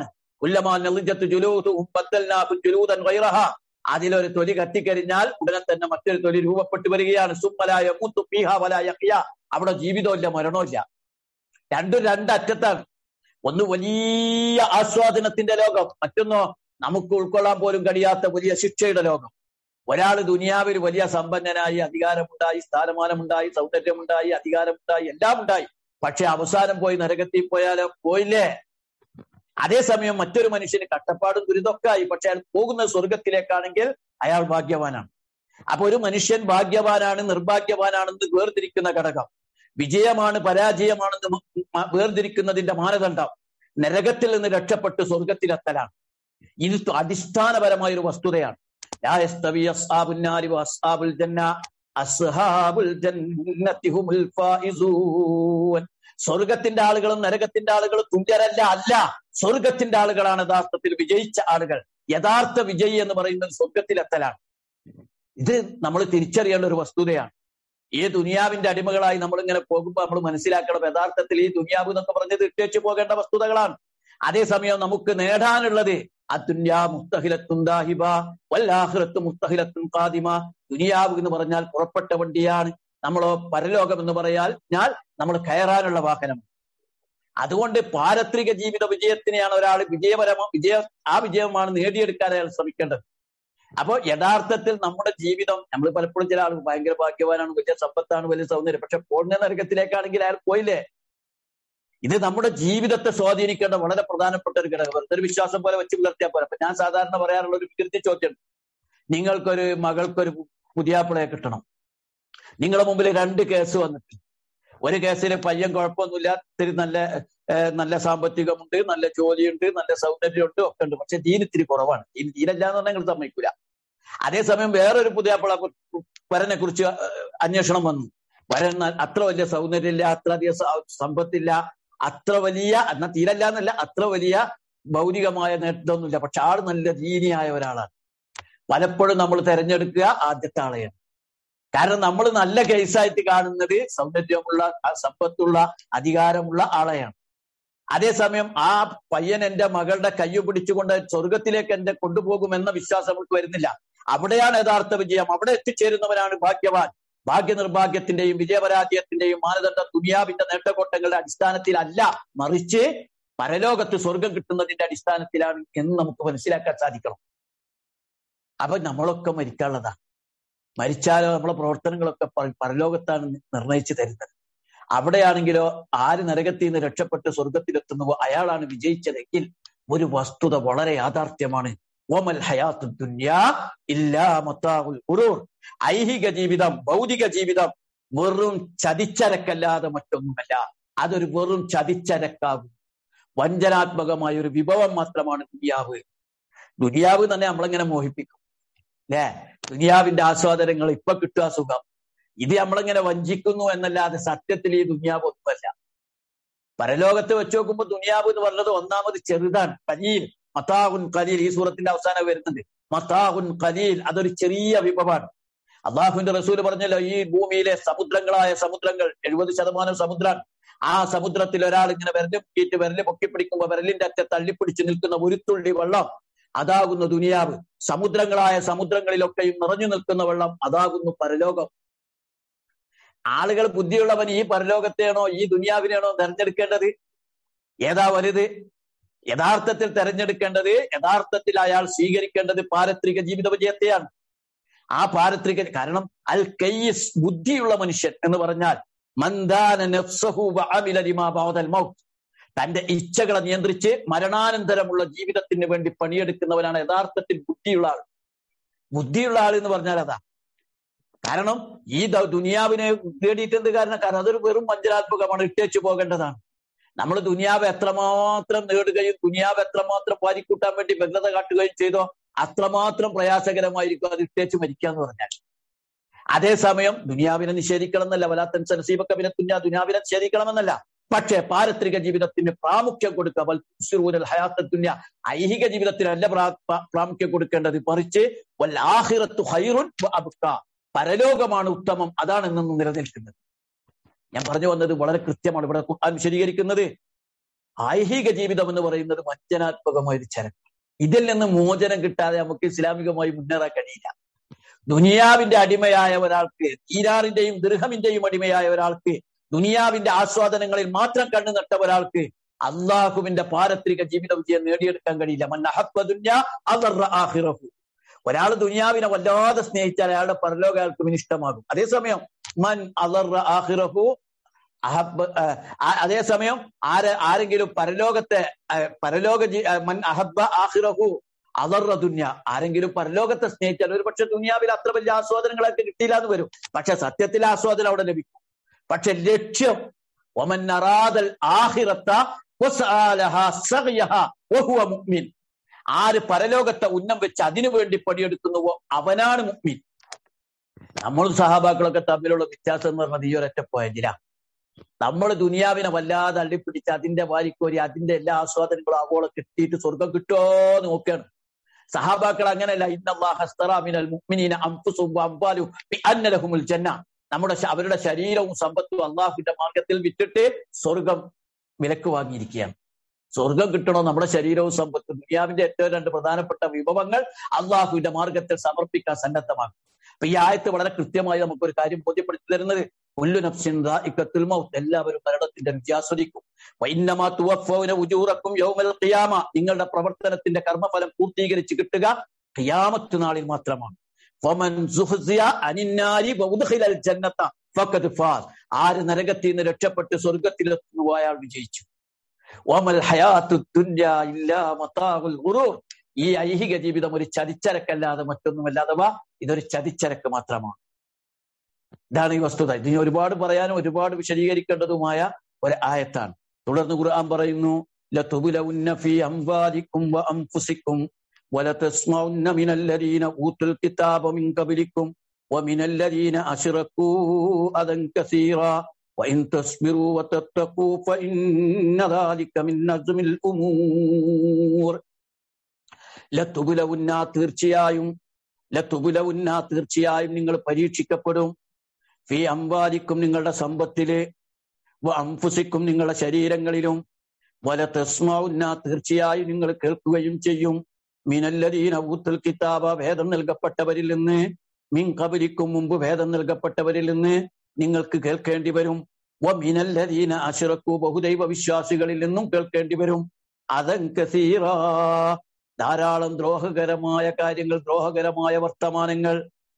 Speaker 1: അതിലൊരു തൊലി കത്തിക്കരിഞ്ഞാൽ ഉടനെ തന്നെ മറ്റൊരു തൊലി രൂപപ്പെട്ടു വരികയാണ് സുമ്മലായ മുത്തു പീഹ വലായ അവിടെ ജീവിതമില്ല മരണമില്ല രണ്ടും രണ്ടറ്റത്താണ് ഒന്ന് വലിയ ആസ്വാദനത്തിന്റെ ലോകം മറ്റൊന്നോ നമുക്ക് ഉൾക്കൊള്ളാൻ പോലും കഴിയാത്ത വലിയ ശിക്ഷയുടെ ലോകം ഒരാൾ ദുനിയാവിൽ വലിയ സമ്പന്നനായി അധികാരമുണ്ടായി സ്ഥാനമാനമുണ്ടായി സൗന്ദര്യമുണ്ടായി അധികാരമുണ്ടായി എല്ലാം ഉണ്ടായി പക്ഷെ അവസാനം പോയി നരകത്തിൽ പോയാലോ പോയില്ലേ അതേസമയം മറ്റൊരു മനുഷ്യന് കട്ടപ്പാടും ദുരിതമൊക്കെ ആയി പക്ഷെ അയാൾ പോകുന്നത് സ്വർഗത്തിലേക്കാണെങ്കിൽ അയാൾ ഭാഗ്യവാനാണ് അപ്പൊ ഒരു മനുഷ്യൻ ഭാഗ്യവാനാണ് നിർഭാഗ്യവാനാണെന്ന് വേർതിരിക്കുന്ന ഘടകം വിജയമാണ് പരാജയമാണെന്ന് വേർതിരിക്കുന്നതിന്റെ മാനദണ്ഡം നരകത്തിൽ നിന്ന് രക്ഷപ്പെട്ട് സ്വർഗത്തിലെത്തലാണ് ഇത് അടിസ്ഥാനപരമായ ഒരു വസ്തുതയാണ് സ്വർഗത്തിന്റെ ആളുകളും നരകത്തിന്റെ ആളുകളും തുല്യരല്ല അല്ല സ്വർഗത്തിന്റെ ആളുകളാണ് യഥാർത്ഥത്തിൽ വിജയിച്ച ആളുകൾ യഥാർത്ഥ വിജയി എന്ന് പറയുന്നത് സ്വർഗത്തിലെത്തലാണ് ഇത് നമ്മൾ തിരിച്ചറിയേണ്ട ഒരു വസ്തുതയാണ് ഈ ദുനിയാവിന്റെ അടിമകളായി നമ്മൾ ഇങ്ങനെ പോകുമ്പോൾ നമ്മൾ മനസ്സിലാക്കണം യഥാർത്ഥത്തിൽ ഈ ദുനിയാവ് എന്നൊക്കെ പറഞ്ഞത് ഇട്ടേച്ചു പോകേണ്ട വസ്തുതകളാണ് അതേസമയം നമുക്ക് നേടാനുള്ളത് അദ്ദുന്യാ മുസ്തഹിലത്തും ദാഹിബ വല്ലാഹിറത്ത് മുസ്തഹിലത്തും കാദിമ ദുനിയാവ് എന്ന് പറഞ്ഞാൽ പുറപ്പെട്ട വണ്ടിയാണ് നമ്മളോ പരലോകം എന്ന് പറയാൽ ഞാൻ നമ്മൾ കയറാനുള്ള വാഹനം അതുകൊണ്ട് പാരത്രിക ജീവിത വിജയത്തിനെയാണ് ഒരാൾ വിജയപരമ വിജയ ആ വിജയമാണ് നേടിയെടുക്കാൻ അയാൾ ശ്രമിക്കേണ്ടത് അപ്പോ യഥാർത്ഥത്തിൽ നമ്മുടെ ജീവിതം നമ്മൾ പലപ്പോഴും ചില ആളുകൾ ഭയങ്കര ഭാഗ്യവാനാണ് വലിയ സമ്പത്താണ് വലിയ സൗന്ദര്യം പക്ഷെ പോകുന്ന നരകത്തിലേക്കാണെങ്കിൽ അയാൾ പോയില്ലേ ഇത് നമ്മുടെ ജീവിതത്തെ സ്വാധീനിക്കേണ്ട വളരെ പ്രധാനപ്പെട്ട ഒരു ഘടകം വെറുതെ ഒരു വിശ്വാസം പോലെ വെച്ച് പുലർത്തിയാൽ പോലെ അപ്പൊ ഞാൻ സാധാരണ പറയാറുള്ള ഒരു വികൃതി ചോദ്യം നിങ്ങൾക്കൊരു മകൾക്കൊരു പുതിയാപ്പിളയെ കിട്ടണം നിങ്ങളുടെ മുമ്പിൽ രണ്ട് കേസ് വന്നിട്ട് ഒരു കേസിൽ പയ്യൻ കുഴപ്പമൊന്നുമില്ല ഇത്തിരി നല്ല നല്ല സാമ്പത്തികമുണ്ട് നല്ല ജോലിയുണ്ട് നല്ല സൗന്ദര്യമുണ്ട് ഒക്കെ ഉണ്ട് പക്ഷെ ദീൻ ഇത്തിരി കുറവാണ് ദീൻ ദീനല്ല എന്ന് പറഞ്ഞാൽ നിങ്ങൾ സമ്മതിക്കൂല അതേസമയം വേറൊരു പുതിയാപ്പിള വരനെ കുറിച്ച് അന്വേഷണം വന്നു വരൻ അത്ര വലിയ സൗന്ദര്യമില്ല അത്ര അധികം സമ്പത്തില്ല അത്ര വലിയ എന്നാൽ തീരല്ല എന്നല്ല അത്ര വലിയ ഭൗതികമായ നേട്ടമൊന്നുമില്ല പക്ഷെ ആൾ നല്ല ദീനിയായ ഒരാളാണ് പലപ്പോഴും നമ്മൾ തെരഞ്ഞെടുക്കുക ആദ്യത്തെ ആളെയാണ് കാരണം നമ്മൾ നല്ല കേസായിട്ട് കാണുന്നത് സൗന്ദര്യമുള്ള സമ്പത്തുള്ള അധികാരമുള്ള ആളെയാണ് അതേസമയം ആ പയ്യൻ എന്റെ മകളുടെ കയ്യു പിടിച്ചുകൊണ്ട് സ്വർഗത്തിലേക്ക് എന്നെ കൊണ്ടുപോകുമെന്ന വിശ്വാസം നമുക്ക് വരുന്നില്ല അവിടെയാണ് യഥാർത്ഥ വിജയം അവിടെ എത്തിച്ചേരുന്നവനാണ് ഭാഗ്യവാൻ ഭാഗ്യനിർഭാഗ്യത്തിന്റെയും വിജയപരാജയത്തിന്റെയും മാനദണ്ഡം ദുനിയാവിന്റെ നേട്ടകോട്ടങ്ങളുടെ അടിസ്ഥാനത്തിലല്ല മറിച്ച് പരലോകത്ത് സ്വർഗം കിട്ടുന്നതിന്റെ അടിസ്ഥാനത്തിലാണ് എന്ന് നമുക്ക് മനസ്സിലാക്കാൻ സാധിക്കണം അപ്പൊ നമ്മളൊക്കെ മരിക്കാനുള്ളതാണ് മരിച്ചാലോ നമ്മളെ പ്രവർത്തനങ്ങളൊക്കെ പരലോകത്താണ് നിർണയിച്ചു തരുന്നത് അവിടെയാണെങ്കിലോ ആര് നരകത്തിൽ നിന്ന് രക്ഷപ്പെട്ട് സ്വർഗത്തിലെത്തുന്നുവോ അയാളാണ് വിജയിച്ചതെങ്കിൽ ഒരു വസ്തുത വളരെ യാഥാർത്ഥ്യമാണ് ഓമൽ ഹയാത്ത് ദുന്യാ ഇല്ലാ മത്താഹുൽ ഉറൂർ ഐഹിക ജീവിതം ഭൗതിക ജീവിതം വെറും ചതിച്ചരക്കല്ലാതെ മറ്റൊന്നുമല്ല അതൊരു വെറും ചതിച്ചരക്കാകും വഞ്ചനാത്മകമായ ഒരു വിഭവം മാത്രമാണ് ദുനിയാവ് ദുനിയാവ് തന്നെ നമ്മളിങ്ങനെ മോഹിപ്പിക്കും അല്ലേ ദുനിയാവിന്റെ ആസ്വാദനങ്ങൾ ഇപ്പൊ കിട്ടുക സുഖം ഇത് നമ്മളിങ്ങനെ വഞ്ചിക്കുന്നു എന്നല്ലാതെ സത്യത്തിൽ ഈ ദുനിയാവ് ഒന്നുമല്ല പരലോകത്ത് വെച്ച് നോക്കുമ്പോൾ ദുനിയാവ് എന്ന് പറഞ്ഞത് ഒന്നാമത് ചെറുതാണ് കലീൽ മത്താഹുൻ കലീൽ ഈ സൂറത്തിന്റെ അവസാനം വരുന്നുണ്ട് മത്താഹുൻ കലീൽ അതൊരു ചെറിയ വിഭവമാണ് അള്ളാഹുവിന്റെ റസൂൽ പറഞ്ഞല്ലോ ഈ ഭൂമിയിലെ സമുദ്രങ്ങളായ സമുദ്രങ്ങൾ എഴുപത് ശതമാനം സമുദ്രം ആ സമുദ്രത്തിൽ ഒരാൾ ഇങ്ങനെ വിരല് പൊക്കിയിട്ട് വിരല് പൊക്കിപ്പിടിക്കുമ്പോ വിരലിന്റെ അറ്റ തള്ളിപ്പിടിച്ച് നിൽക്കുന്ന ഒരു തുള്ളി വെള്ളം അതാകുന്നു ദുനിയാവ് സമുദ്രങ്ങളായ സമുദ്രങ്ങളിലൊക്കെയും നിറഞ്ഞു നിൽക്കുന്ന വെള്ളം അതാകുന്നു പരലോകം ആളുകൾ ബുദ്ധിയുള്ളവൻ ഈ പരലോകത്തെയാണോ ഈ ദുനിയാവിനെയാണോ തെരഞ്ഞെടുക്കേണ്ടത് ഏതാ വലുത് യഥാർത്ഥത്തിൽ തെരഞ്ഞെടുക്കേണ്ടത് യഥാർത്ഥത്തിൽ അയാൾ സ്വീകരിക്കേണ്ടത് പാരത്രിക ജീവിത വിജയത്തെയാണ് ആ പാരത്രിക കാരണം അൽ കയ്യസ് ബുദ്ധിയുള്ള മനുഷ്യൻ എന്ന് പറഞ്ഞാൽ തന്റെ ഇച്ഛകളെ നിയന്ത്രിച്ച് മരണാനന്തരമുള്ള ജീവിതത്തിന് വേണ്ടി പണിയെടുക്കുന്നവനാണ് യഥാർത്ഥത്തിൽ ബുദ്ധിയുള്ള ആൾ ബുദ്ധിയുള്ള ആൾ എന്ന് പറഞ്ഞാൽ അതാ കാരണം ഈ ദുനിയാവിനെ നേടിയിട്ടെന്ത് കാരണം കാരണം അതൊരു വെറും വഞ്ചനാത്മകമാണ് ഇട്ടേച്ചു പോകേണ്ടതാണ് നമ്മൾ ദുനിയാവ് എത്രമാത്രം നേടുകയും ദുനിയാവ് എത്രമാത്രം പാരിക്കൂട്ടാൻ വേണ്ടി വ്യഗ്രത കാട്ടുകയും ചെയ്തോ അത്രമാത്രം പ്രയാസകരമായിരിക്കും അത് ഇട്ടേച്ച് മരിക്കുക എന്ന് പറഞ്ഞാൽ അതേസമയം ദുനിയാവിനെ നിഷേധിക്കണം എന്നല്ല വലാത്തൻ സനസീബക്ക പിന്നെ തുന്യ ദുനിയാവിനെ നിഷേധിക്കണമെന്നല്ല പക്ഷേ പാരത്രിക ജീവിതത്തിന് പ്രാമുഖ്യം കൊടുക്കുക ഹയാത്ത തുന്യ ഐഹിക ജീവിതത്തിനല്ല പ്രാമുഖ്യം കൊടുക്കേണ്ടത് മറിച്ച് വല്ലാഹിറത്തു ഹൈറുൻ അബുക്ക പരലോകമാണ് ഉത്തമം അതാണ് ഇന്നും നിലനിൽക്കുന്നത് ഞാൻ പറഞ്ഞു വന്നത് വളരെ കൃത്യമാണ് ഇവിടെ ഖുർആൻ വിശദീകരിക്കുന്നത് ഐഹിക ജീവിതം എന്ന് പറയുന്നത് വഞ്ചനാത്മകമായ ഒരു ചരക്ക് ഇതിൽ നിന്ന് മോചനം കിട്ടാതെ നമുക്ക് ഇസ്ലാമികമായി മുന്നേറാൻ കഴിയില്ല ദുനിയാവിന്റെ അടിമയായ ഒരാൾക്ക് ഈരാറിന്റെയും ദൃഹമിന്റെയും അടിമയായ ഒരാൾക്ക് ദുനിയാവിന്റെ ആസ്വാദനങ്ങളിൽ മാത്രം കണ്ണു നട്ട ഒരാൾക്ക് അള്ളാഹുവിന്റെ പാരത്രിക ജീവിത വിജയം നേടിയെടുക്കാൻ കഴിയില്ല ഒരാൾ ദുനിയാവിനെ വല്ലാതെ സ്നേഹിച്ചാൽ അയാളുടെ പരലോക അയാൾക്ക് വിനിഷ്ടമാകും അതേസമയം മൻ അലർ ആഹിറഹു അഹബ് അതേസമയം ആര് ആരെങ്കിലും പരലോകത്തെ പരലോക മൻ അഹബ ആഹിറഹു അലറ ദുന്യ ആരെങ്കിലും പരലോകത്തെ സ്നേഹിച്ചാൽ ഒരു പക്ഷെ ദുനിയാവിൽ അത്ര വലിയ ആസ്വാദനങ്ങളൊക്കെ കിട്ടിയില്ല എന്ന് വരും പക്ഷെ സത്യത്തിൽ ആസ്വാദനം അവിടെ ലഭിക്കും പക്ഷെ ലക്ഷ്യം ഒമൻ അറാദൽ ആഹിറത്ത മുഅ്മിൻ ആര് പരലോകത്തെ ഉന്നം വെച്ച് അതിനു വേണ്ടി പണിയെടുക്കുന്നുവോ അവനാണ് മുഅ്മിൻ നമ്മളും സഹാബാക്കളൊക്കെ തമ്മിലുള്ള വ്യത്യാസം എന്ന് പറഞ്ഞത് ഈ ഒരൊറ്റ പോയിന്റിലാ നമ്മൾ ദുനിയാവിനെ വല്ലാതെ അള്ളിപ്പിടിച്ച് അതിന്റെ വാരിക്കോരി അതിന്റെ എല്ലാ ആസ്വാദനങ്ങളും ആവോളം കിട്ടിയിട്ട് സ്വർഗം കിട്ടുമോ എന്ന് നോക്കുകയാണ് സഹാബാക്കൾ അങ്ങനെയല്ല ഇന്നല്ലാഹസ്തറാമിനൽ മുഅ്മിനീന അൻഫുസുഹും വഅംവാലുഹും ബിഅന്ന ലഹുമുൽ ജന്ന നമ്മുടെ അവരുടെ ശരീരവും സമ്പത്തും അള്ളാഹുവിന്റെ മാർഗത്തിൽ വിറ്റിട്ട് സ്വർഗം വിലക്ക് വാങ്ങിയിരിക്കുകയാണ് സ്വർഗം കിട്ടണോ നമ്മുടെ ശരീരവും സമ്പത്തും ദുനിയാവിന്റെ ഏറ്റവും രണ്ട് പ്രധാനപ്പെട്ട വിഭവങ്ങൾ അള്ളാഹുവിന്റെ മാർഗത്തിൽ സമർപ്പിക്കാൻ സന്നദ്ധമാകും അപ്പൊ ഈ ആയത്ത് വളരെ കൃത്യമായി നമുക്കൊരു കാര്യം ബോധ്യപ്പെടുത്തി തരുന്നത് കൊല്ലു നഫ്സിൻ ഇക്കത്തുൽ മൗത്ത് എല്ലാവരും മരണത്തിന്റെ രുചി ആസ്വദിക്കും വൈന്നമാ തുവഫൗന ഉജൂറക്കും യൗമൽ ഖിയാമ നിങ്ങളുടെ പ്രവർത്തനത്തിന്റെ കർമ്മഫലം പൂർത്തീകരിച്ച് കിട്ടുക ഖിയാമത്ത് നാളിൽ മാത്രമാണ് ഫമൻ സുഹ്സിയ അനിന്നാരി വഉദ്ഖിലൽ ജന്നത ഫഖദ് ഫാസ് ആര് നരകത്തിൽ നിന്ന് രക്ഷപ്പെട്ട് സ്വർഗത്തിലെത്തുന്നു അയാൾ വിജയിച്ചു വമൽ ഹയാത്തു ദുന്യ ഇല്ലാ മതാഉൽ ഗുറൂർ ഈ ഐഹിക ജീവിതം ഒരു ചതിച്ചരക്കല്ലാതെ മറ്റൊന്നുമല്ലാതെ വാ ഇതൊരു ചതിച്ചരക്ക് മാത്രമാണ് ഇതാണ് ഈ വസ്തുത ഇതിന് ഒരുപാട് പറയാനും ഒരുപാട് വിശദീകരിക്കേണ്ടതുമായ ഒരു ആയത്താണ് തുടർന്ന് ഖുർആൻ പറയുന്നു ലതുബുലൗന്ന ഫീ അംവാലിക്കും വഅൻഫുസിക്കും ولتسمعن من الذين اوتوا الكتاب من قبلكم ومن الذين اشركوا اذى كثيرا وان تصبروا وتتقوا فان ذلك من نزم الامور ലത്തുബുലവുന്ന തീർച്ചയായും ലത്തുബുലവുന്ന തീർച്ചയായും നിങ്ങൾ പരീക്ഷിക്കപ്പെടും ഫി അംവാലിക്കും നിങ്ങളുടെ സമ്പത്തില് അംഫുസിക്കും നിങ്ങളുടെ ശരീരങ്ങളിലും വല തസ്മാവുന്ന തീർച്ചയായും നിങ്ങൾ കേൾക്കുകയും ചെയ്യും മിനല്ലദീന ഊത്തുൽ കിതാബ വേദം നൽകപ്പെട്ടവരിൽ നിന്ന് മിൻ കബലിക്കും മുമ്പ് വേദം നൽകപ്പെട്ടവരിൽ നിന്ന് നിങ്ങൾക്ക് കേൾക്കേണ്ടി വരും വ മിനല്ലദീന അശിറക്കു ബഹുദൈവ വിശ്വാസികളിൽ നിന്നും കേൾക്കേണ്ടി വരും അതൻ കസീറ ധാരാളം ദ്രോഹകരമായ കാര്യങ്ങൾ ദ്രോഹകരമായ വർത്തമാനങ്ങൾ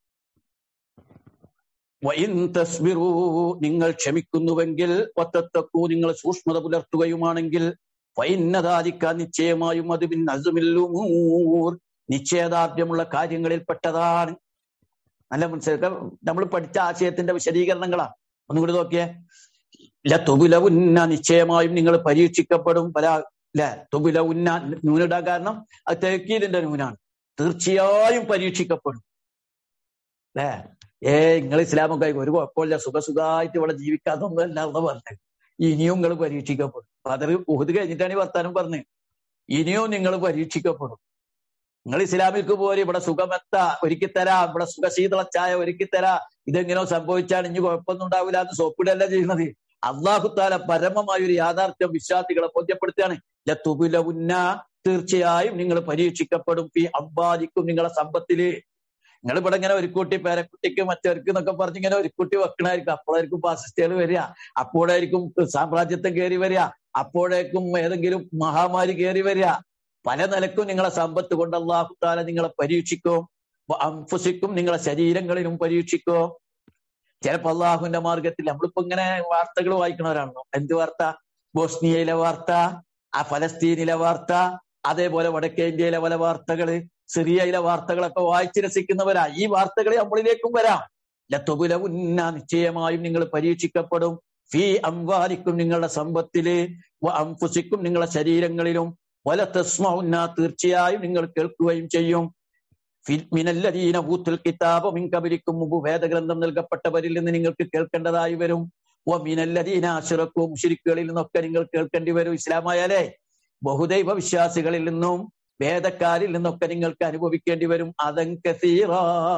Speaker 1: വൈൻ തസ്ബിറൂ നിങ്ങൾ ക്ഷമിക്കുന്നുവെങ്കിൽ ഒത്തത്തക്കൂ നിങ്ങൾ സൂക്ഷ്മത പുലർത്തുകയുമാണെങ്കിൽ വൈന്നതാദിക്ക നിശ്ചയമായും അത് പിൻ അസുമില്ലൂർ നിശ്ചയദാർഢ്യമുള്ള കാര്യങ്ങളിൽ പെട്ടതാണ് നല്ല മനസ്സിലാക്കാം നമ്മൾ പഠിച്ച ആശയത്തിന്റെ വിശദീകരണങ്ങളാണ് ഒന്നുകൂടി നോക്കിയേ ല തുബുലവുന്ന നിശ്ചയമായും നിങ്ങൾ പരീക്ഷിക്കപ്പെടും പല അല്ലെ തുബുല ഉന്ന നൂനിടാൻ കാരണം അത് തെക്കീതിന്റെ നൂനാണ് തീർച്ചയായും പരീക്ഷിക്കപ്പെടും അല്ലേ ഏ നിങ്ങൾ ഇസ്ലാമൊക്കെ ഒരു കുഴപ്പമില്ല സുഖസുഖമായിട്ട് ഇവിടെ ജീവിക്കാതൊന്നും അല്ലാതെ പറഞ്ഞത് ഇനിയും നിങ്ങൾ പരീക്ഷിക്കപ്പെടും ബദർ ഉഹുദ് കഴിഞ്ഞിട്ടാണ് ഈ വർത്താനം പറഞ്ഞത് ഇനിയും നിങ്ങൾ പരീക്ഷിക്കപ്പെടും നിങ്ങൾ ഇസ്ലാമിലേക്ക് പോരി ഇവിടെ സുഖമെത്ത ഒരുക്കി തരാം ഇവിടെ സുഖശീതള ചായ ഒരുക്കി തരാം ഇതെങ്ങനെയോ സംഭവിച്ചാൽ ഇനി കുഴപ്പമൊന്നും ഉണ്ടാവില്ല എന്ന് സോപ്പിടല്ല ചെയ്യുന്നത് അള്ളാഹുത്താല പരമമായ ഒരു യാഥാർത്ഥ്യം വിശ്വാസികളെ ബോധ്യപ്പെടുത്തുകയാണ് ലത്തുബുല ഉന്ന തീർച്ചയായും നിങ്ങൾ പരീക്ഷിക്കപ്പെടും ഈ അബ്ബാദിക്കും നിങ്ങളെ സമ്പത്തില് നിങ്ങൾ ഇവിടെ ഇങ്ങനെ ഒരു കുട്ടി പേരക്കുട്ടിക്ക് മറ്റവർക്ക് എന്നൊക്കെ പറഞ്ഞ് ഇങ്ങനെ ഒരു കുട്ടി വെക്കണായിരിക്കും അപ്പോഴായിരിക്കും ഫാസിസ്റ്റുകൾ വരിക അപ്പോഴായിരിക്കും സാമ്രാജ്യത്വം കയറി വരിക അപ്പോഴേക്കും ഏതെങ്കിലും മഹാമാരി കയറി വരിക പല നിലക്കും നിങ്ങളെ സമ്പത്ത് കൊണ്ട് അള്ളാഹുത്താല നിങ്ങളെ പരീക്ഷിക്കും അംഫുസിക്കും നിങ്ങളെ ശരീരങ്ങളിലും പരീക്ഷിക്കും ചിലപ്പോ അള്ളാഹുവിന്റെ മാർഗത്തിൽ നമ്മളിപ്പോ ഇങ്ങനെ വാർത്തകൾ വായിക്കണവരാണല്ലോ എന്ത് വാർത്ത ബോസ്നിയയിലെ വാർത്ത ആ ഫലസ്തീനിലെ വാർത്ത അതേപോലെ വടക്കേ ഇന്ത്യയിലെ പല വാർത്തകള് സിറിയയിലെ വാർത്തകളൊക്കെ വായിച്ച് രസിക്കുന്നവരാ ഈ വാർത്തകൾ നമ്മളിലേക്കും വരാം ലത്തുബുല ഉന്ന നിശ്ചയമായും നിങ്ങൾ പരീക്ഷിക്കപ്പെടും ഫീ അംവാലിക്കും നിങ്ങളുടെ സമ്പത്തില് അംഫുസിക്കും നിങ്ങളുടെ ശരീരങ്ങളിലും വല തസ്മൗന്ന തീർച്ചയായും നിങ്ങൾ കേൾക്കുകയും ചെയ്യും മിനല്ലദീന ഊത്തുൽ കിതാബ മിൻ കബലിക്കും മുമ്പ് വേദഗ്രന്ഥം നൽകപ്പെട്ടവരിൽ നിന്ന് നിങ്ങൾക്ക് കേൾക്കേണ്ടതായി വരും ഓ മിനല്ലദീന അശിറക്കു മുഷിരിക്കുകളിൽ നിന്നൊക്കെ നിങ്ങൾ കേൾക്കേണ്ടി വരും ഇസ്ലാമായാലേ ബഹുദൈവ വിശ്വാസികളിൽ നിന്നും വേദക്കാരിൽ നിന്നൊക്കെ നിങ്ങൾക്ക് അനുഭവിക്കേണ്ടി വരും അതൻ കസീറ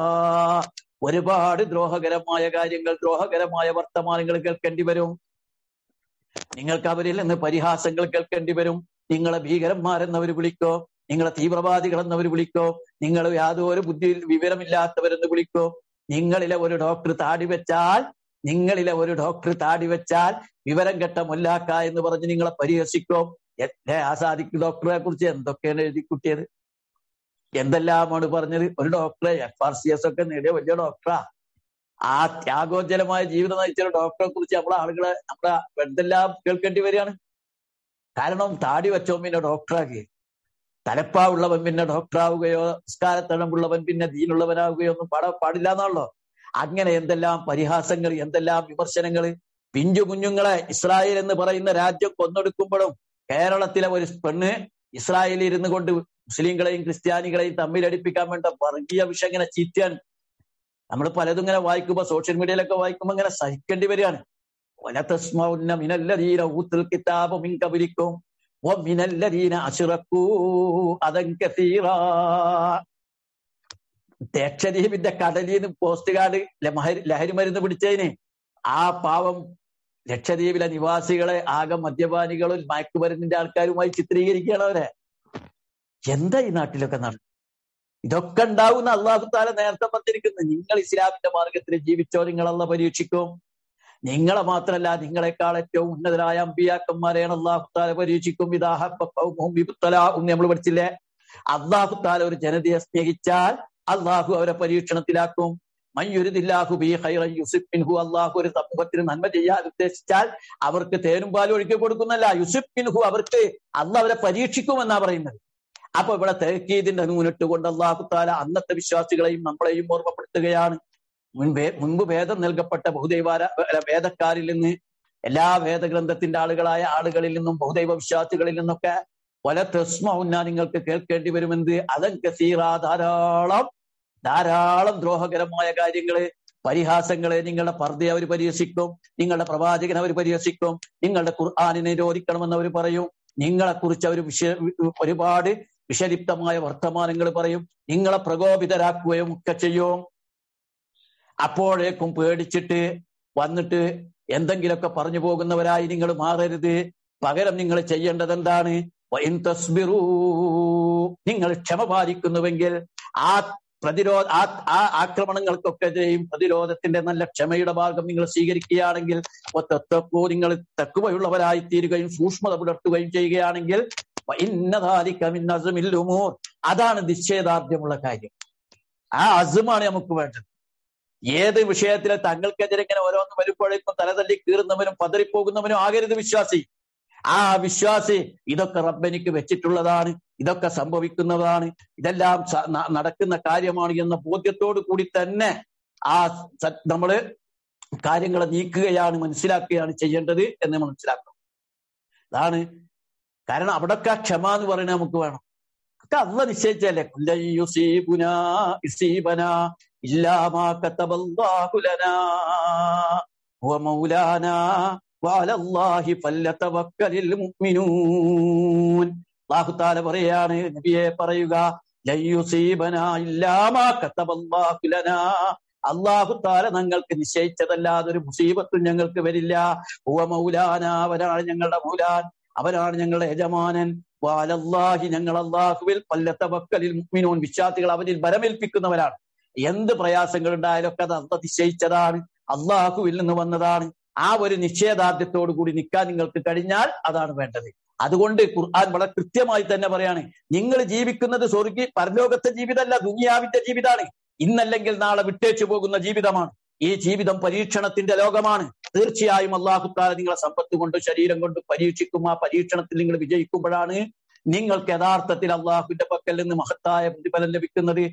Speaker 1: ഒരുപാട് ദ്രോഹകരമായ കാര്യങ്ങൾ ദ്രോഹകരമായ വർത്തമാനങ്ങൾ കേൾക്കേണ്ടി വരും നിങ്ങൾക്ക് അവരിൽ നിന്ന് പരിഹാസങ്ങൾ കേൾക്കേണ്ടി വരും നിങ്ങളെ ഭീകരന്മാരെന്നവർ വിളിക്കോ നിങ്ങളെ തീവ്രവാദികളെന്നവർ വിളിക്കോ നിങ്ങൾ യാതൊരു ബുദ്ധിയിൽ വിവരമില്ലാത്തവരെന്ന് വിളിക്കോ നിങ്ങളിലെ ഒരു ഡോക്ടർ താടി വെച്ചാൽ നിങ്ങളിലെ ഒരു ഡോക്ടർ താടി വെച്ചാൽ വിവരം കെട്ട മുല്ലാക്ക എന്ന് പറഞ്ഞ് നിങ്ങളെ പരിഹസിക്കോ എന്നെ ആസാദിക്ക് ഡോക്ടറെ കുറിച്ച് എന്തൊക്കെയാണ് എഴുതി കുട്ടിയത് എന്തെല്ലാമാണ് പറഞ്ഞത് ഒരു ഡോക്ടറെ എഫ് ആർ സി എസ് ഒക്കെ നേടിയ വലിയ ഡോക്ടറാ ആ ത്യാഗോജ്ജലമായ ജീവിതം നയിച്ച ഒരു ഡോക്ടറെ കുറിച്ച് നമ്മളെ ആളുകളെ നമ്മളെ എന്തെല്ലാം കേൾക്കേണ്ടി വരികയാണ് കാരണം താടി വെച്ചോ പിന്നെ ഡോക്ടറാക്കി തലപ്പാവുള്ളവൻ പിന്നെ ഡോക്ടറാവുകയോ നിസ്കാരത്തഴമ്പുള്ളവൻ പിന്നെ ദീനുള്ളവനാവുകയോ ഒന്നും പാട പാടില്ല എന്നാണല്ലോ അങ്ങനെ എന്തെല്ലാം പരിഹാസങ്ങൾ എന്തെല്ലാം വിമർശനങ്ങൾ പിഞ്ചു കുഞ്ഞുങ്ങളെ ഇസ്രായേൽ എന്ന് പറയുന്ന രാജ്യം കൊന്നൊടുക്കുമ്പോഴും കേരളത്തിലെ ഒരു പെണ്ണ് ഇസ്രായേലിൽ ഇരുന്നു കൊണ്ട് മുസ്ലിങ്ങളെയും ക്രിസ്ത്യാനികളെയും തമ്മിലടിപ്പിക്കാൻ വേണ്ട വർഗീയ വിഷയം ഇങ്ങനെ ചീറ്റാൻ നമ്മൾ പലതും ഇങ്ങനെ വായിക്കുമ്പോ സോഷ്യൽ മീഡിയയിലൊക്കെ വായിക്കുമ്പോ ഇങ്ങനെ സഹിക്കേണ്ടി വരികയാണ് വലതസ്മൗന്ന മിനല്ലദീന ഊത്തുൽ കിതാബ മിൻ ഖബലിക്കും വമിനല്ലദീന അശ്റക്കൂ അദൻ കസീറാ ലക്ഷദ്വീപിന്റെ കടലിന്ന് പോസ്റ്റ് കാർഡ് ലഹരി മരുന്ന് പിടിച്ചതിന് ആ പാവം ലക്ഷദ്വീപിലെ നിവാസികളെ ആകെ മദ്യപാനികളും മയക്കുമരുന്നിന്റെ ആൾക്കാരുമായി ചിത്രീകരിക്കുകയാണ് അവരെ എന്താ ഈ നാട്ടിലൊക്കെ നടക്കും ഇതൊക്കെ ഉണ്ടാവുന്ന അള്ളാഹു താല നേരത്തെ പറഞ്ഞിരിക്കുന്നു നിങ്ങൾ ഇസ്ലാമിന്റെ മാർഗത്തിൽ ജീവിച്ചോ നിങ്ങൾ അള്ള പരീക്ഷിക്കും നിങ്ങളെ മാത്രമല്ല നിങ്ങളെക്കാൾ ഏറ്റവും ഉന്നതരായ അമ്പിയാക്കന്മാരെയാണ് അള്ളാഹു താല പരീക്ഷിക്കും ഇതാഹും നമ്മൾ പഠിച്ചില്ലേ അള്ളാഹു താല ഒരു ജനതയെ സ്നേഹിച്ചാൽ അള്ളാഹു അവരെ പരീക്ഷണത്തിലാക്കും മയ്യുരുദില്ലാഹു ബി ഖൈറൻ യുസിഫിൻഹു അള്ളാഹു ഒരു സമൂഹത്തിന് നന്മ ചെയ്യാൻ ഉദ്ദേശിച്ചാൽ അവർക്ക് തേനും പാലും ഒഴുക്കി കൊടുക്കുന്നല്ല യുസിഫിൻഹു അവർക്ക് അള്ള അവരെ പരീക്ഷിക്കുമെന്നാ പറയുന്നത് അപ്പൊ ഇവിടെ തേക്കീദിന്റെ നൂനിട്ട് കൊണ്ട് അള്ളാഹു താല അന്നത്തെ വിശ്വാസികളെയും നമ്മളെയും ഓർമ്മപ്പെടുത്തുകയാണ് മുൻപേ മുൻപ് വേദം നൽകപ്പെട്ട ബഹുദൈവാര വേദക്കാരിൽ നിന്ന് എല്ലാ വേദഗ്രന്ഥത്തിന്റെ ആളുകളായ ആളുകളിൽ നിന്നും ബഹുദൈവ വിശ്വാസികളിൽ നിന്നൊക്കെ പല തെസ്മൗന്ന നിങ്ങൾക്ക് കേൾക്കേണ്ടി വരുമെന്ന് അതൻ കസീറ ധാരാളം ധാരാളം ദ്രോഹകരമായ കാര്യങ്ങള് പരിഹാസങ്ങളെ നിങ്ങളുടെ പർദ്ദയെ അവർ പരിഹസിക്കും നിങ്ങളുടെ പ്രവാചകനെ അവർ പരിഹസിക്കും നിങ്ങളുടെ ഖുർആാനിനെ നിരോധിക്കണമെന്ന് അവർ പറയും നിങ്ങളെ കുറിച്ച് അവർ വിഷ ഒരുപാട് വിഷലിപ്തമായ വർത്തമാനങ്ങൾ പറയും നിങ്ങളെ പ്രകോപിതരാക്കുകയും ഒക്കെ ചെയ്യും അപ്പോഴേക്കും പേടിച്ചിട്ട് വന്നിട്ട് എന്തെങ്കിലുമൊക്കെ പറഞ്ഞു പോകുന്നവരായി നിങ്ങൾ മാറരുത് പകരം നിങ്ങൾ ചെയ്യേണ്ടത് എന്താണ് നിങ്ങൾ ക്ഷമ പാലിക്കുന്നുവെങ്കിൽ ആ പ്രതിരോധ ആ ആ ആക്രമണങ്ങൾക്കൊക്കെ ചെയ്യും പ്രതിരോധത്തിന്റെ നല്ല ക്ഷമയുടെ ഭാഗം നിങ്ങൾ സ്വീകരിക്കുകയാണെങ്കിൽ ഒത്തൊത്തപ്പോ നിങ്ങൾ തക്കുവയുള്ളവരായി തീരുകയും സൂക്ഷ്മത പുലർത്തുകയും ചെയ്യുകയാണെങ്കിൽ ഇന്നതാലിക്കമിന്നസുമില്ലുമോ അതാണ് നിശ്ചയദാർഢ്യമുള്ള കാര്യം ആ അസുമാണ് നമുക്ക് വേണ്ടത് ഏത് വിഷയത്തിലെ തങ്ങൾക്കെതിരെ ഇങ്ങനെ ഓരോന്ന് വരുമ്പോഴേക്കും തലതല്ലി കീറുന്നവനും പതറിപ്പോകുന്നവനും ആകരുത് വിശ്വാസി ആ വിശ്വാസി ഇതൊക്കെ റബ്ബനിക്ക് വെച്ചിട്ടുള്ളതാണ് ഇതൊക്കെ സംഭവിക്കുന്നതാണ് ഇതെല്ലാം നടക്കുന്ന കാര്യമാണ് എന്ന ബോധ്യത്തോടു കൂടി തന്നെ ആ നമ്മള് കാര്യങ്ങളെ നീക്കുകയാണ് മനസ്സിലാക്കുകയാണ് ചെയ്യേണ്ടത് എന്ന് മനസ്സിലാക്കണം അതാണ് കാരണം അവിടൊക്കെ ക്ഷമ എന്ന് പറയുന്നത് നമുക്ക് വേണം ഒക്കെ അല്ല നിശ്ചയിച്ചല്ലേ ഇല്ലാമാ കത്തബല്ലാഹു ലനാ ഹുവ മൗലാനാ വാലല്ലാഹി ഫല്ലതവക്കലിൽ മുഅ്മിനൂൻ അല്ലാഹു തആല പറയാണ് നബിയെ പറയുക ലയുസീബന ഇല്ലാമാ കത്തബല്ലാഹു ലനാ അള്ളാഹു താല ഞങ്ങൾക്ക് നിശ്ചയിച്ചതല്ലാതെ ഒരു മുസീബത്തും ഞങ്ങൾക്ക് വരില്ല ഹുവ മൗലാന അവരാണ് ഞങ്ങളുടെ മൗലാൻ അവരാണ് ഞങ്ങളുടെ യജമാനൻ വാലല്ലാഹി ഞങ്ങൾ അള്ളാഹുവിൽ പല്ലത്തവക്കലിൽ മുഅ്മിനൂൻ വിശ്വാസികൾ അവരിൽ ബലമേൽപ്പിക്കുന്നവരാണ് എന്ത് പ്രയാസങ്ങൾ ഉണ്ടായാലും ഒക്കെ അത് അള്ള നിശ്ചയിച്ചതാണ് അള്ളാഹുവിൽ നിന്ന് വന്നതാണ് ആ ഒരു നിശ്ചയദാർഢ്യത്തോടു കൂടി നിൽക്കാൻ നിങ്ങൾക്ക് കഴിഞ്ഞാൽ അതാണ് വേണ്ടത് അതുകൊണ്ട് ഖുർആൻ വളരെ കൃത്യമായി തന്നെ പറയാണ് നിങ്ങൾ ജീവിക്കുന്നത് സ്വർഗി പരലോകത്തെ ജീവിതമല്ല ദുനിയാവിന്റെ ജീവിതമാണ് ഇന്നല്ലെങ്കിൽ നാളെ വിട്ടേച്ചു പോകുന്ന ജീവിതമാണ് ഈ ജീവിതം പരീക്ഷണത്തിന്റെ ലോകമാണ് തീർച്ചയായും അള്ളാഹുത്താല നിങ്ങളെ സമ്പത്ത് കൊണ്ട് ശരീരം കൊണ്ട് പരീക്ഷിക്കും ആ പരീക്ഷണത്തിൽ നിങ്ങൾ വിജയിക്കുമ്പോഴാണ് നിങ്ങൾക്ക് യഥാർത്ഥത്തിൽ അള്ളാഹുവിന്റെ പക്കൽ നിന്ന് മഹത്തായ പ്രതിഫലം ലഭിക്കുന്നത്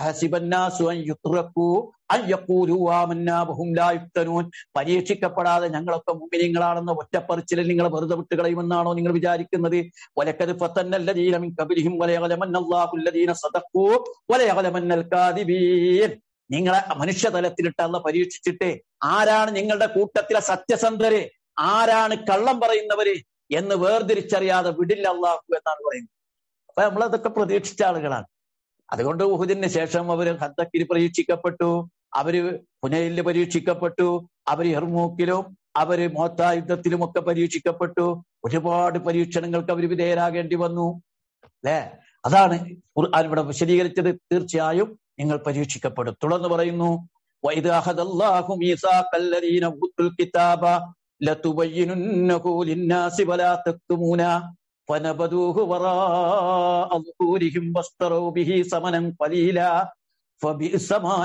Speaker 1: പരീക്ഷിക്കപ്പെടാതെ ഞങ്ങളൊക്കെ മുമ്പിനിങ്ങളാണെന്ന ഒറ്റപ്പറിച്ചിലിൽ നിങ്ങൾ വെറുതെ വിട്ട് കളയുമെന്നാണോ നിങ്ങൾ വിചാരിക്കുന്നത് വലക്കത് ഫത്തന്നല്ലദീന കബിലിഹിം വലയകലമന്നല്ലാഹുല്ലദീന സദഖൂ വലയകലമന്നൽ കാദിബീൻ നിങ്ങളെ മനുഷ്യതലത്തിലിട്ടല്ല പരീക്ഷിച്ചിട്ട് ആരാണ് നിങ്ങളുടെ കൂട്ടത്തിലെ സത്യസന്ധര് ആരാണ് കള്ളം പറയുന്നവര് എന്ന് വേർതിരിച്ചറിയാതെ വിടില്ല അള്ളാഹു എന്നാണ് പറയുന്നത് അപ്പൊ നമ്മളതൊക്കെ പ്രതീക്ഷിച്ച ആളുകളാണ് അതുകൊണ്ട് ഉഹുദിന് ശേഷം അവര് ഹദ്ദക്കിൽ പരീക്ഷിക്കപ്പെട്ടു അവര് പുനയില് പരീക്ഷിക്കപ്പെട്ടു അവര് ഹെർമൂക്കിലും അവര് മോത്ത യുദ്ധത്തിലും ഒക്കെ പരീക്ഷിക്കപ്പെട്ടു ഒരുപാട് പരീക്ഷണങ്ങൾക്ക് അവർ വിധേയരാകേണ്ടി വന്നു അല്ലെ അതാണ് ഖുർആൻ ഇവിടെ വിശദീകരിച്ചത് തീർച്ചയായും നിങ്ങൾ പരീക്ഷിക്കപ്പെടും തുടർന്ന് പറയുന്നു وَإِذْ أَخَذَ اللَّهُ مِيثَاقَ الَّذِينَ أُوتُوا الْكِتَابَ لَتُبَيِّنُنَّهُ لِلنَّاسِ وَلَا تَكْتُمُونَهُ فنبذوه وراء ظهورهم واشتروا به ثمنا قليلا فبئس ما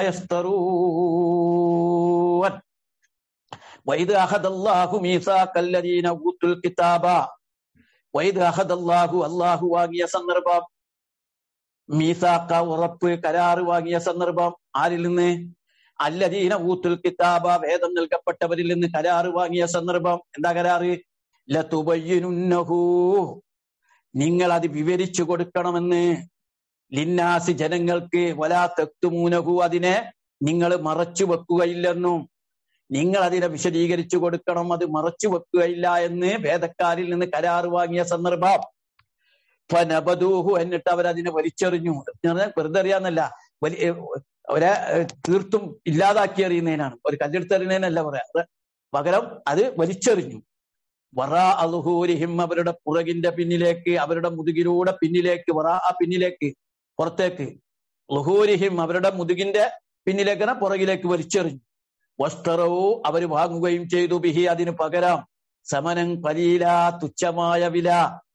Speaker 1: يشترون وإذ أخذ الله ميثاق الذين أوتوا الكتاب وإذ أخذ الله الله വാങ്ങിയ സന്ദർഭം മീസാക്ക ഉറപ്പ് കരാറ് വാങ്ങിയ സന്ദർഭം ആരിൽ നിന്ന് അല്ലദീന ഊത്തുൽ കിതാബ വേദം നൽകപ്പെട്ടവരിൽ നിന്ന് കരാറ് വാങ്ങിയ സന്ദർഭം എന്താ കരാറ് ലതുബയ്യിനുന്നഹു നിങ്ങൾ അത് വിവരിച്ചു കൊടുക്കണമെന്ന് ലിന്നാസി ജനങ്ങൾക്ക് വലാ തെക്തുമൂനഹു അതിനെ നിങ്ങൾ മറച്ചു വെക്കുകയില്ലെന്നും നിങ്ങൾ അതിനെ വിശദീകരിച്ചു കൊടുക്കണം അത് മറച്ചു വെക്കുകയില്ല എന്ന് വേദക്കാരിൽ നിന്ന് കരാറ് വാങ്ങിയ സന്ദർഭം ഫനബദൂഹു എന്നിട്ട് അവരതിനെ വലിച്ചെറിഞ്ഞു എന്ന് പറഞ്ഞാൽ വെറുതെ അറിയാന്നല്ല വലിയ അവരെ തീർത്തും ഇല്ലാതാക്കി എറിയുന്നതിനാണ് ഒരു കല്ലെടുത്തെറിയുന്നതിനല്ല പറയാ അത് പകരം അത് വലിച്ചെറിഞ്ഞു വറ അലുഹൂരിഹിം അവരുടെ പുറകിന്റെ പിന്നിലേക്ക് അവരുടെ മുതുകിലൂടെ പിന്നിലേക്ക് വറ ആ പിന്നിലേക്ക് പുറത്തേക്ക് ലുഹൂരിഹിം അവരുടെ മുതുകിന്റെ പിന്നിലേക്കന പുറകിലേക്ക് വലിച്ചെറിഞ്ഞു വസ്ത്രവും അവർ വാങ്ങുകയും ചെയ്തു ബിഹി അതിന് പകരം സമനം കലീല തുച്ഛമായ വില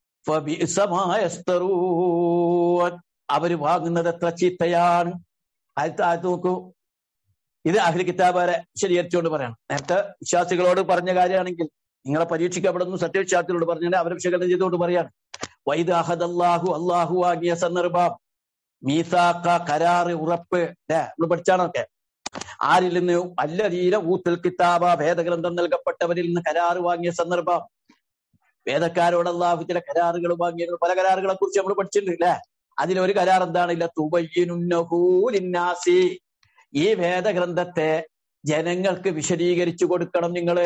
Speaker 1: അവര് വാങ്ങുന്നത് എത്ര ചീത്തയാണ് ആദ്യത്തെ ആദ്യത്തെ നോക്കൂ ഇത് അഹ്ലി കിതാബാരെ വിശദീകരിച്ചുകൊണ്ട് പറയണം നേരത്തെ വിശ്വാസികളോട് പറഞ്ഞ കാര്യമാണെങ്കിൽ നിങ്ങളെ പരീക്ഷിക്കപ്പെടുന്നു സത്യവിശ്വാസികളോട് പറഞ്ഞാൽ അവരെ വിശകലനം ചെയ്തുകൊണ്ട് പറയാണ് വൈദ് അഹദ് അള്ളാഹു അള്ളാഹു ആകിയ സന്ദർഭം മീസാക്ക കരാറ് ഉറപ്പ് അല്ലെ നമ്മൾ പഠിച്ചാണൊക്കെ ആരിൽ നിന്ന് അല്ലതീര ഊത്തുൽ കിതാബ വേദഗ്രന്ഥം നൽകപ്പെട്ടവരിൽ നിന്ന് കരാറ് വാങ്ങിയ സന്ദർഭം വേദക്കാരോട് അള്ളാഹു ചില കരാറുകൾ വാങ്ങിയ പല കരാറുകളെ കുറിച്ച് നമ്മൾ പഠിച്ചിട്ടുണ്ട് അല്ലെ അതിലൊരു കരാർ എന്താണില്ല തുബയ്യനുന്നഹൂലിന്നാസി ഈ വേദഗ്രന്ഥത്തെ ജനങ്ങൾക്ക് വിശദീകരിച്ചു കൊടുക്കണം നിങ്ങള്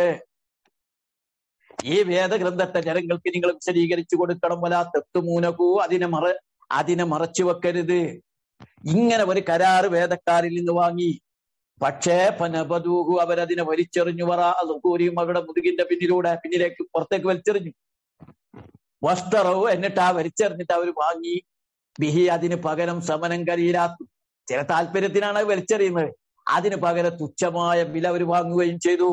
Speaker 1: ഈ വേദഗ്രന്ഥത്തെ ജനങ്ങൾക്ക് നിങ്ങൾ വിശദീകരിച്ചു കൊടുക്കണം വല തെത്തുമൂനകൂ അതിനെ മറ അതിനെ മറച്ചു വെക്കരുത് ഇങ്ങനെ ഒരു കരാറ് വേദക്കാരിൽ നിന്ന് വാങ്ങി പക്ഷേ പനബദൂഹു അവരതിനെ വലിച്ചെറിഞ്ഞു പറ അതുകൂരിയും അവരുടെ മുതുകിന്റെ പിന്നിലൂടെ പിന്നിലേക്ക് പുറത്തേക്ക് വലിച്ചെറിഞ്ഞു വസ്ത്രവും എന്നിട്ട് ആ വലിച്ചെറിഞ്ഞിട്ട് അവർ വാങ്ങി ബിഹി അതിന് പകരം സമനം കരീരാത്തു ചില താല്പര്യത്തിനാണ് വലിച്ചെറിയുന്നത് അതിന് പകരം തുച്ഛമായ വില അവർ വാങ്ങുകയും ചെയ്തു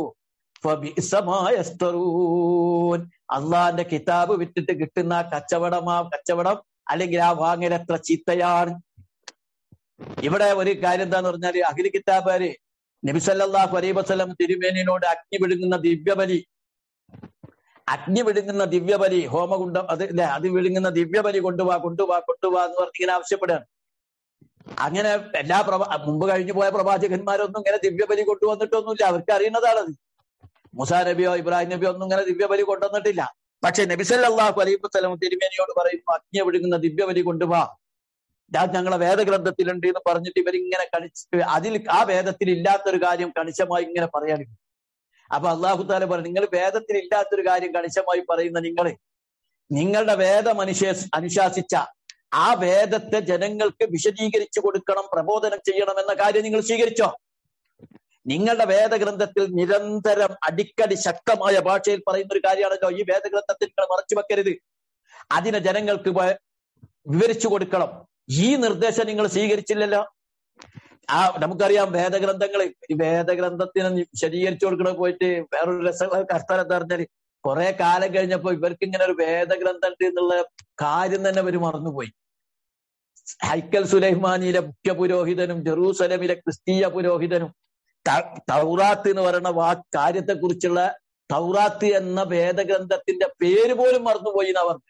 Speaker 1: അള്ളാന്റെ കിതാബ് വിറ്റിട്ട് കിട്ടുന്ന കച്ചവടം ആ കച്ചവടം അല്ലെങ്കിൽ ആ വാങ്ങൽ എത്ര ചീത്തയാണ് ഇവിടെ ഒരു കാര്യം എന്താന്ന് പറഞ്ഞാല് അഖില കിതാബാര് നബിസല്ലാഹു അലൈ വസ്ലം തിരുമേനിനോട് അഗ്നി വിഴുങ്ങുന്ന ദിവ്യബലി അഗ്നി വിഴുങ്ങുന്ന ദിവ്യബലി ഹോമകുണ്ടം അത് അല്ലെ അത് വിഴുങ്ങുന്ന ദിവ്യബലി കൊണ്ടുപോവാ കൊണ്ടുപോവാ കൊണ്ടുപോവാ എന്ന് പറഞ്ഞ് ഇങ്ങനെ ആവശ്യപ്പെടുകയാണ് അങ്ങനെ എല്ലാ പ്രവാ മുമ്പ് കഴിഞ്ഞു പോയ പ്രവാചകന്മാരൊന്നും ഇങ്ങനെ ദിവ്യബലി കൊണ്ടുവന്നിട്ടൊന്നുമില്ല അവർക്ക് അറിയുന്നതാണത് മുസാ നബിയോ ഇബ്രാഹിം നബിയോ ഒന്നും ഇങ്ങനെ ദിവ്യബലി കൊണ്ടുവന്നിട്ടില്ല പക്ഷെ നബിസല്ലാഹു അലൈഹി വസ്ലം തിരുമേനിയോട് പറയുന്നു അഗ്നി വിഴുങ്ങുന്ന ദിവ്യബലി കൊണ്ടുപോവാ ഞാൻ ഞങ്ങളെ വേദഗ്രന്ഥത്തിലുണ്ട് എന്ന് പറഞ്ഞിട്ട് ഇവരിങ്ങനെ കണിച്ച് അതിൽ ആ വേദത്തിൽ ഇല്ലാത്തൊരു കാര്യം കണിശമായി ഇങ്ങനെ പറയാനില്ല അപ്പൊ അള്ളാഹു താല പറഞ്ഞു നിങ്ങൾ വേദത്തിൽ ഇല്ലാത്തൊരു കാര്യം കണിശമായി പറയുന്ന നിങ്ങൾ നിങ്ങളുടെ വേദം അനുശേ അനുശാസിച്ച ആ വേദത്തെ ജനങ്ങൾക്ക് വിശദീകരിച്ചു കൊടുക്കണം പ്രബോധനം ചെയ്യണം എന്ന കാര്യം നിങ്ങൾ സ്വീകരിച്ചോ നിങ്ങളുടെ വേദഗ്രന്ഥത്തിൽ നിരന്തരം അടിക്കടി ശക്തമായ ഭാഷയിൽ പറയുന്ന ഒരു കാര്യമാണല്ലോ ഈ വേദഗ്രന്ഥത്തിൽ നിങ്ങൾ മറച്ചു വെക്കരുത് അതിനെ ജനങ്ങൾക്ക് വിവരിച്ചു കൊടുക്കണം ഈ നിർദ്ദേശം നിങ്ങൾ സ്വീകരിച്ചില്ലല്ലോ ആ നമുക്കറിയാം വേദഗ്രന്ഥങ്ങൾ ഈ വേദഗ്രന്ഥത്തിന് വിശദീകരിച്ചു കൊടുക്കണ പോയിട്ട് വേറൊരു രസമുള്ള കഷ്ടം എന്താ പറഞ്ഞാല് കുറെ കാലം കഴിഞ്ഞപ്പോ ഇവർക്ക് ഇങ്ങനെ ഒരു വേദഗ്രന്ഥം ഉണ്ട് എന്നുള്ള കാര്യം തന്നെ അവർ മറന്നുപോയി ഹൈക്കൽ സുലൈമാനിയിലെ മുഖ്യ പുരോഹിതനും ജെറൂസലമിലെ ക്രിസ്തീയ പുരോഹിതനും തൗറാത്ത് എന്ന് പറയുന്ന വാ കാര്യത്തെക്കുറിച്ചുള്ള തൗറാത്ത് എന്ന വേദഗ്രന്ഥത്തിന്റെ പേര് പോലും മറന്നുപോയി എന്ന് അവർ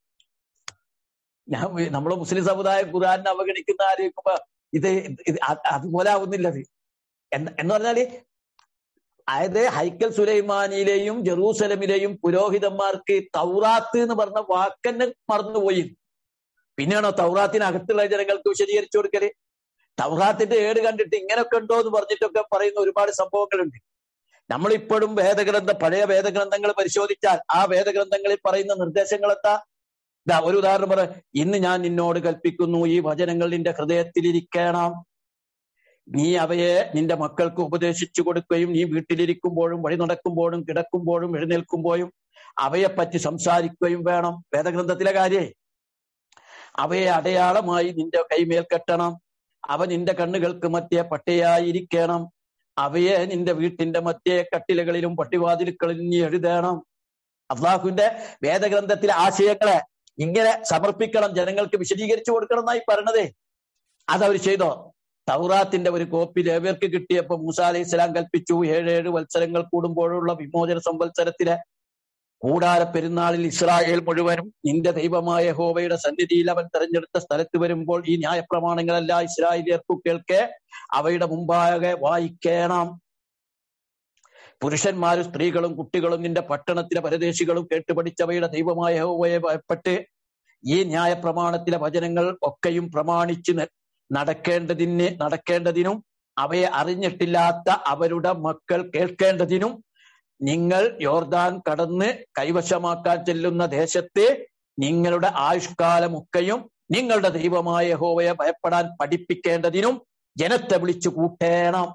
Speaker 1: ഞാൻ നമ്മളെ മുസ്ലിം സമുദായം ഖുറാനെ അവഗണിക്കുന്ന ആലോചിക്കുമ്പോ ഇത് അതുപോലെ ആവുന്നില്ലത് എന്ന് എന്ന് പറഞ്ഞാല് അതായത് ഹൈക്കൽ സുലൈമാനിയിലെയും ജെറൂസലമിലെയും പുരോഹിതന്മാർക്ക് തൗറാത്ത് എന്ന് പറഞ്ഞ വാക്കന്നെ മറന്നുപോയി പിന്നെയാണോ തൗറാത്തിനകത്തുള്ള ജനങ്ങൾക്ക് വിശദീകരിച്ചു കൊടുക്കല് തൗറാത്തിന്റെ ഏട് കണ്ടിട്ട് ഇങ്ങനെയൊക്കെ ഉണ്ടോ എന്ന് പറഞ്ഞിട്ടൊക്കെ പറയുന്ന ഒരുപാട് സംഭവങ്ങളുണ്ട് നമ്മളിപ്പോഴും വേദഗ്രന്ഥ പഴയ വേദഗ്രന്ഥങ്ങൾ പരിശോധിച്ചാൽ ആ വേദഗ്രന്ഥങ്ങളിൽ പറയുന്ന നിർദ്ദേശങ്ങൾ എന്താ ഇതാ ഒരു ഉദാഹരണം പറ ഇന്ന് ഞാൻ നിന്നോട് കൽപ്പിക്കുന്നു ഈ വചനങ്ങൾ നിന്റെ ഹൃദയത്തിലിരിക്കണം നീ അവയെ നിന്റെ മക്കൾക്ക് ഉപദേശിച്ചു കൊടുക്കുകയും നീ വീട്ടിലിരിക്കുമ്പോഴും വഴി നടക്കുമ്പോഴും കിടക്കുമ്പോഴും എഴുന്നേൽക്കുമ്പോഴും അവയെപ്പറ്റി സംസാരിക്കുകയും വേണം വേദഗ്രന്ഥത്തിലെ കാര്യേ അവയെ അടയാളമായി നിന്റെ കൈമേൽ കെട്ടണം അവ നിന്റെ കണ്ണുകൾക്ക് മധ്യേ പട്ടയായിരിക്കണം അവയെ നിന്റെ വീട്ടിന്റെ മധ്യേ കട്ടിലകളിലും പട്ടിവാതിലുകളിലും നീ എഴുതണം അള്ളാഹുവിന്റെ വേദഗ്രന്ഥത്തിലെ ആശയങ്ങളെ ഇങ്ങനെ സമർപ്പിക്കണം ജനങ്ങൾക്ക് വിശദീകരിച്ചു കൊടുക്കണം എന്നായി പറഞ്ഞതേ അതവർ ചെയ്തോ തൗറാത്തിന്റെ ഒരു കോപ്പി ലേവ്യർക്ക് കിട്ടിയപ്പോ മൂസ അലൈഹി സ്വലാം കൽപ്പിച്ചു ഏഴേഴ് വത്സരങ്ങൾ കൂടുമ്പോഴുള്ള വിമോചന സംവത്സരത്തിലെ കൂടാര പെരുന്നാളിൽ ഇസ്രായേൽ മുഴുവനും നിന്റെ ദൈവമായ ഹോവയുടെ സന്നിധിയിൽ അവൻ തെരഞ്ഞെടുത്ത സ്ഥലത്ത് വരുമ്പോൾ ഈ ന്യായപ്രമാണങ്ങളെല്ലാം ഇസ്രായേലിയർക്കു കേൾക്കെ അവയുടെ മുമ്പാകെ വായിക്കണം പുരുഷന്മാരും സ്ത്രീകളും കുട്ടികളും നിന്റെ പട്ടണത്തിലെ പരദേശികളും കേട്ടുപഠിച്ചവയുടെ ദൈവമായ ഹോവയെ ഭയപ്പെട്ട് ഈ ന്യായപ്രമാണത്തിലെ വചനങ്ങൾ ഒക്കെയും പ്രമാണിച്ച് ന- നടക്കേണ്ടതിന് നടക്കേണ്ടതിനും അവയെ അറിഞ്ഞിട്ടില്ലാത്ത അവരുടെ മക്കൾ കേൾക്കേണ്ടതിനും നിങ്ങൾ യോർദാൻ കടന്ന് കൈവശമാക്കാൻ ചെല്ലുന്ന ദേശത്തെ നിങ്ങളുടെ ആയുഷ്കാലമൊക്കെയും നിങ്ങളുടെ ദൈവമായ യഹോവയെ ഭയപ്പെടാൻ പഠിപ്പിക്കേണ്ടതിനും ജനത്തെ വിളിച്ചു കൂട്ടേണം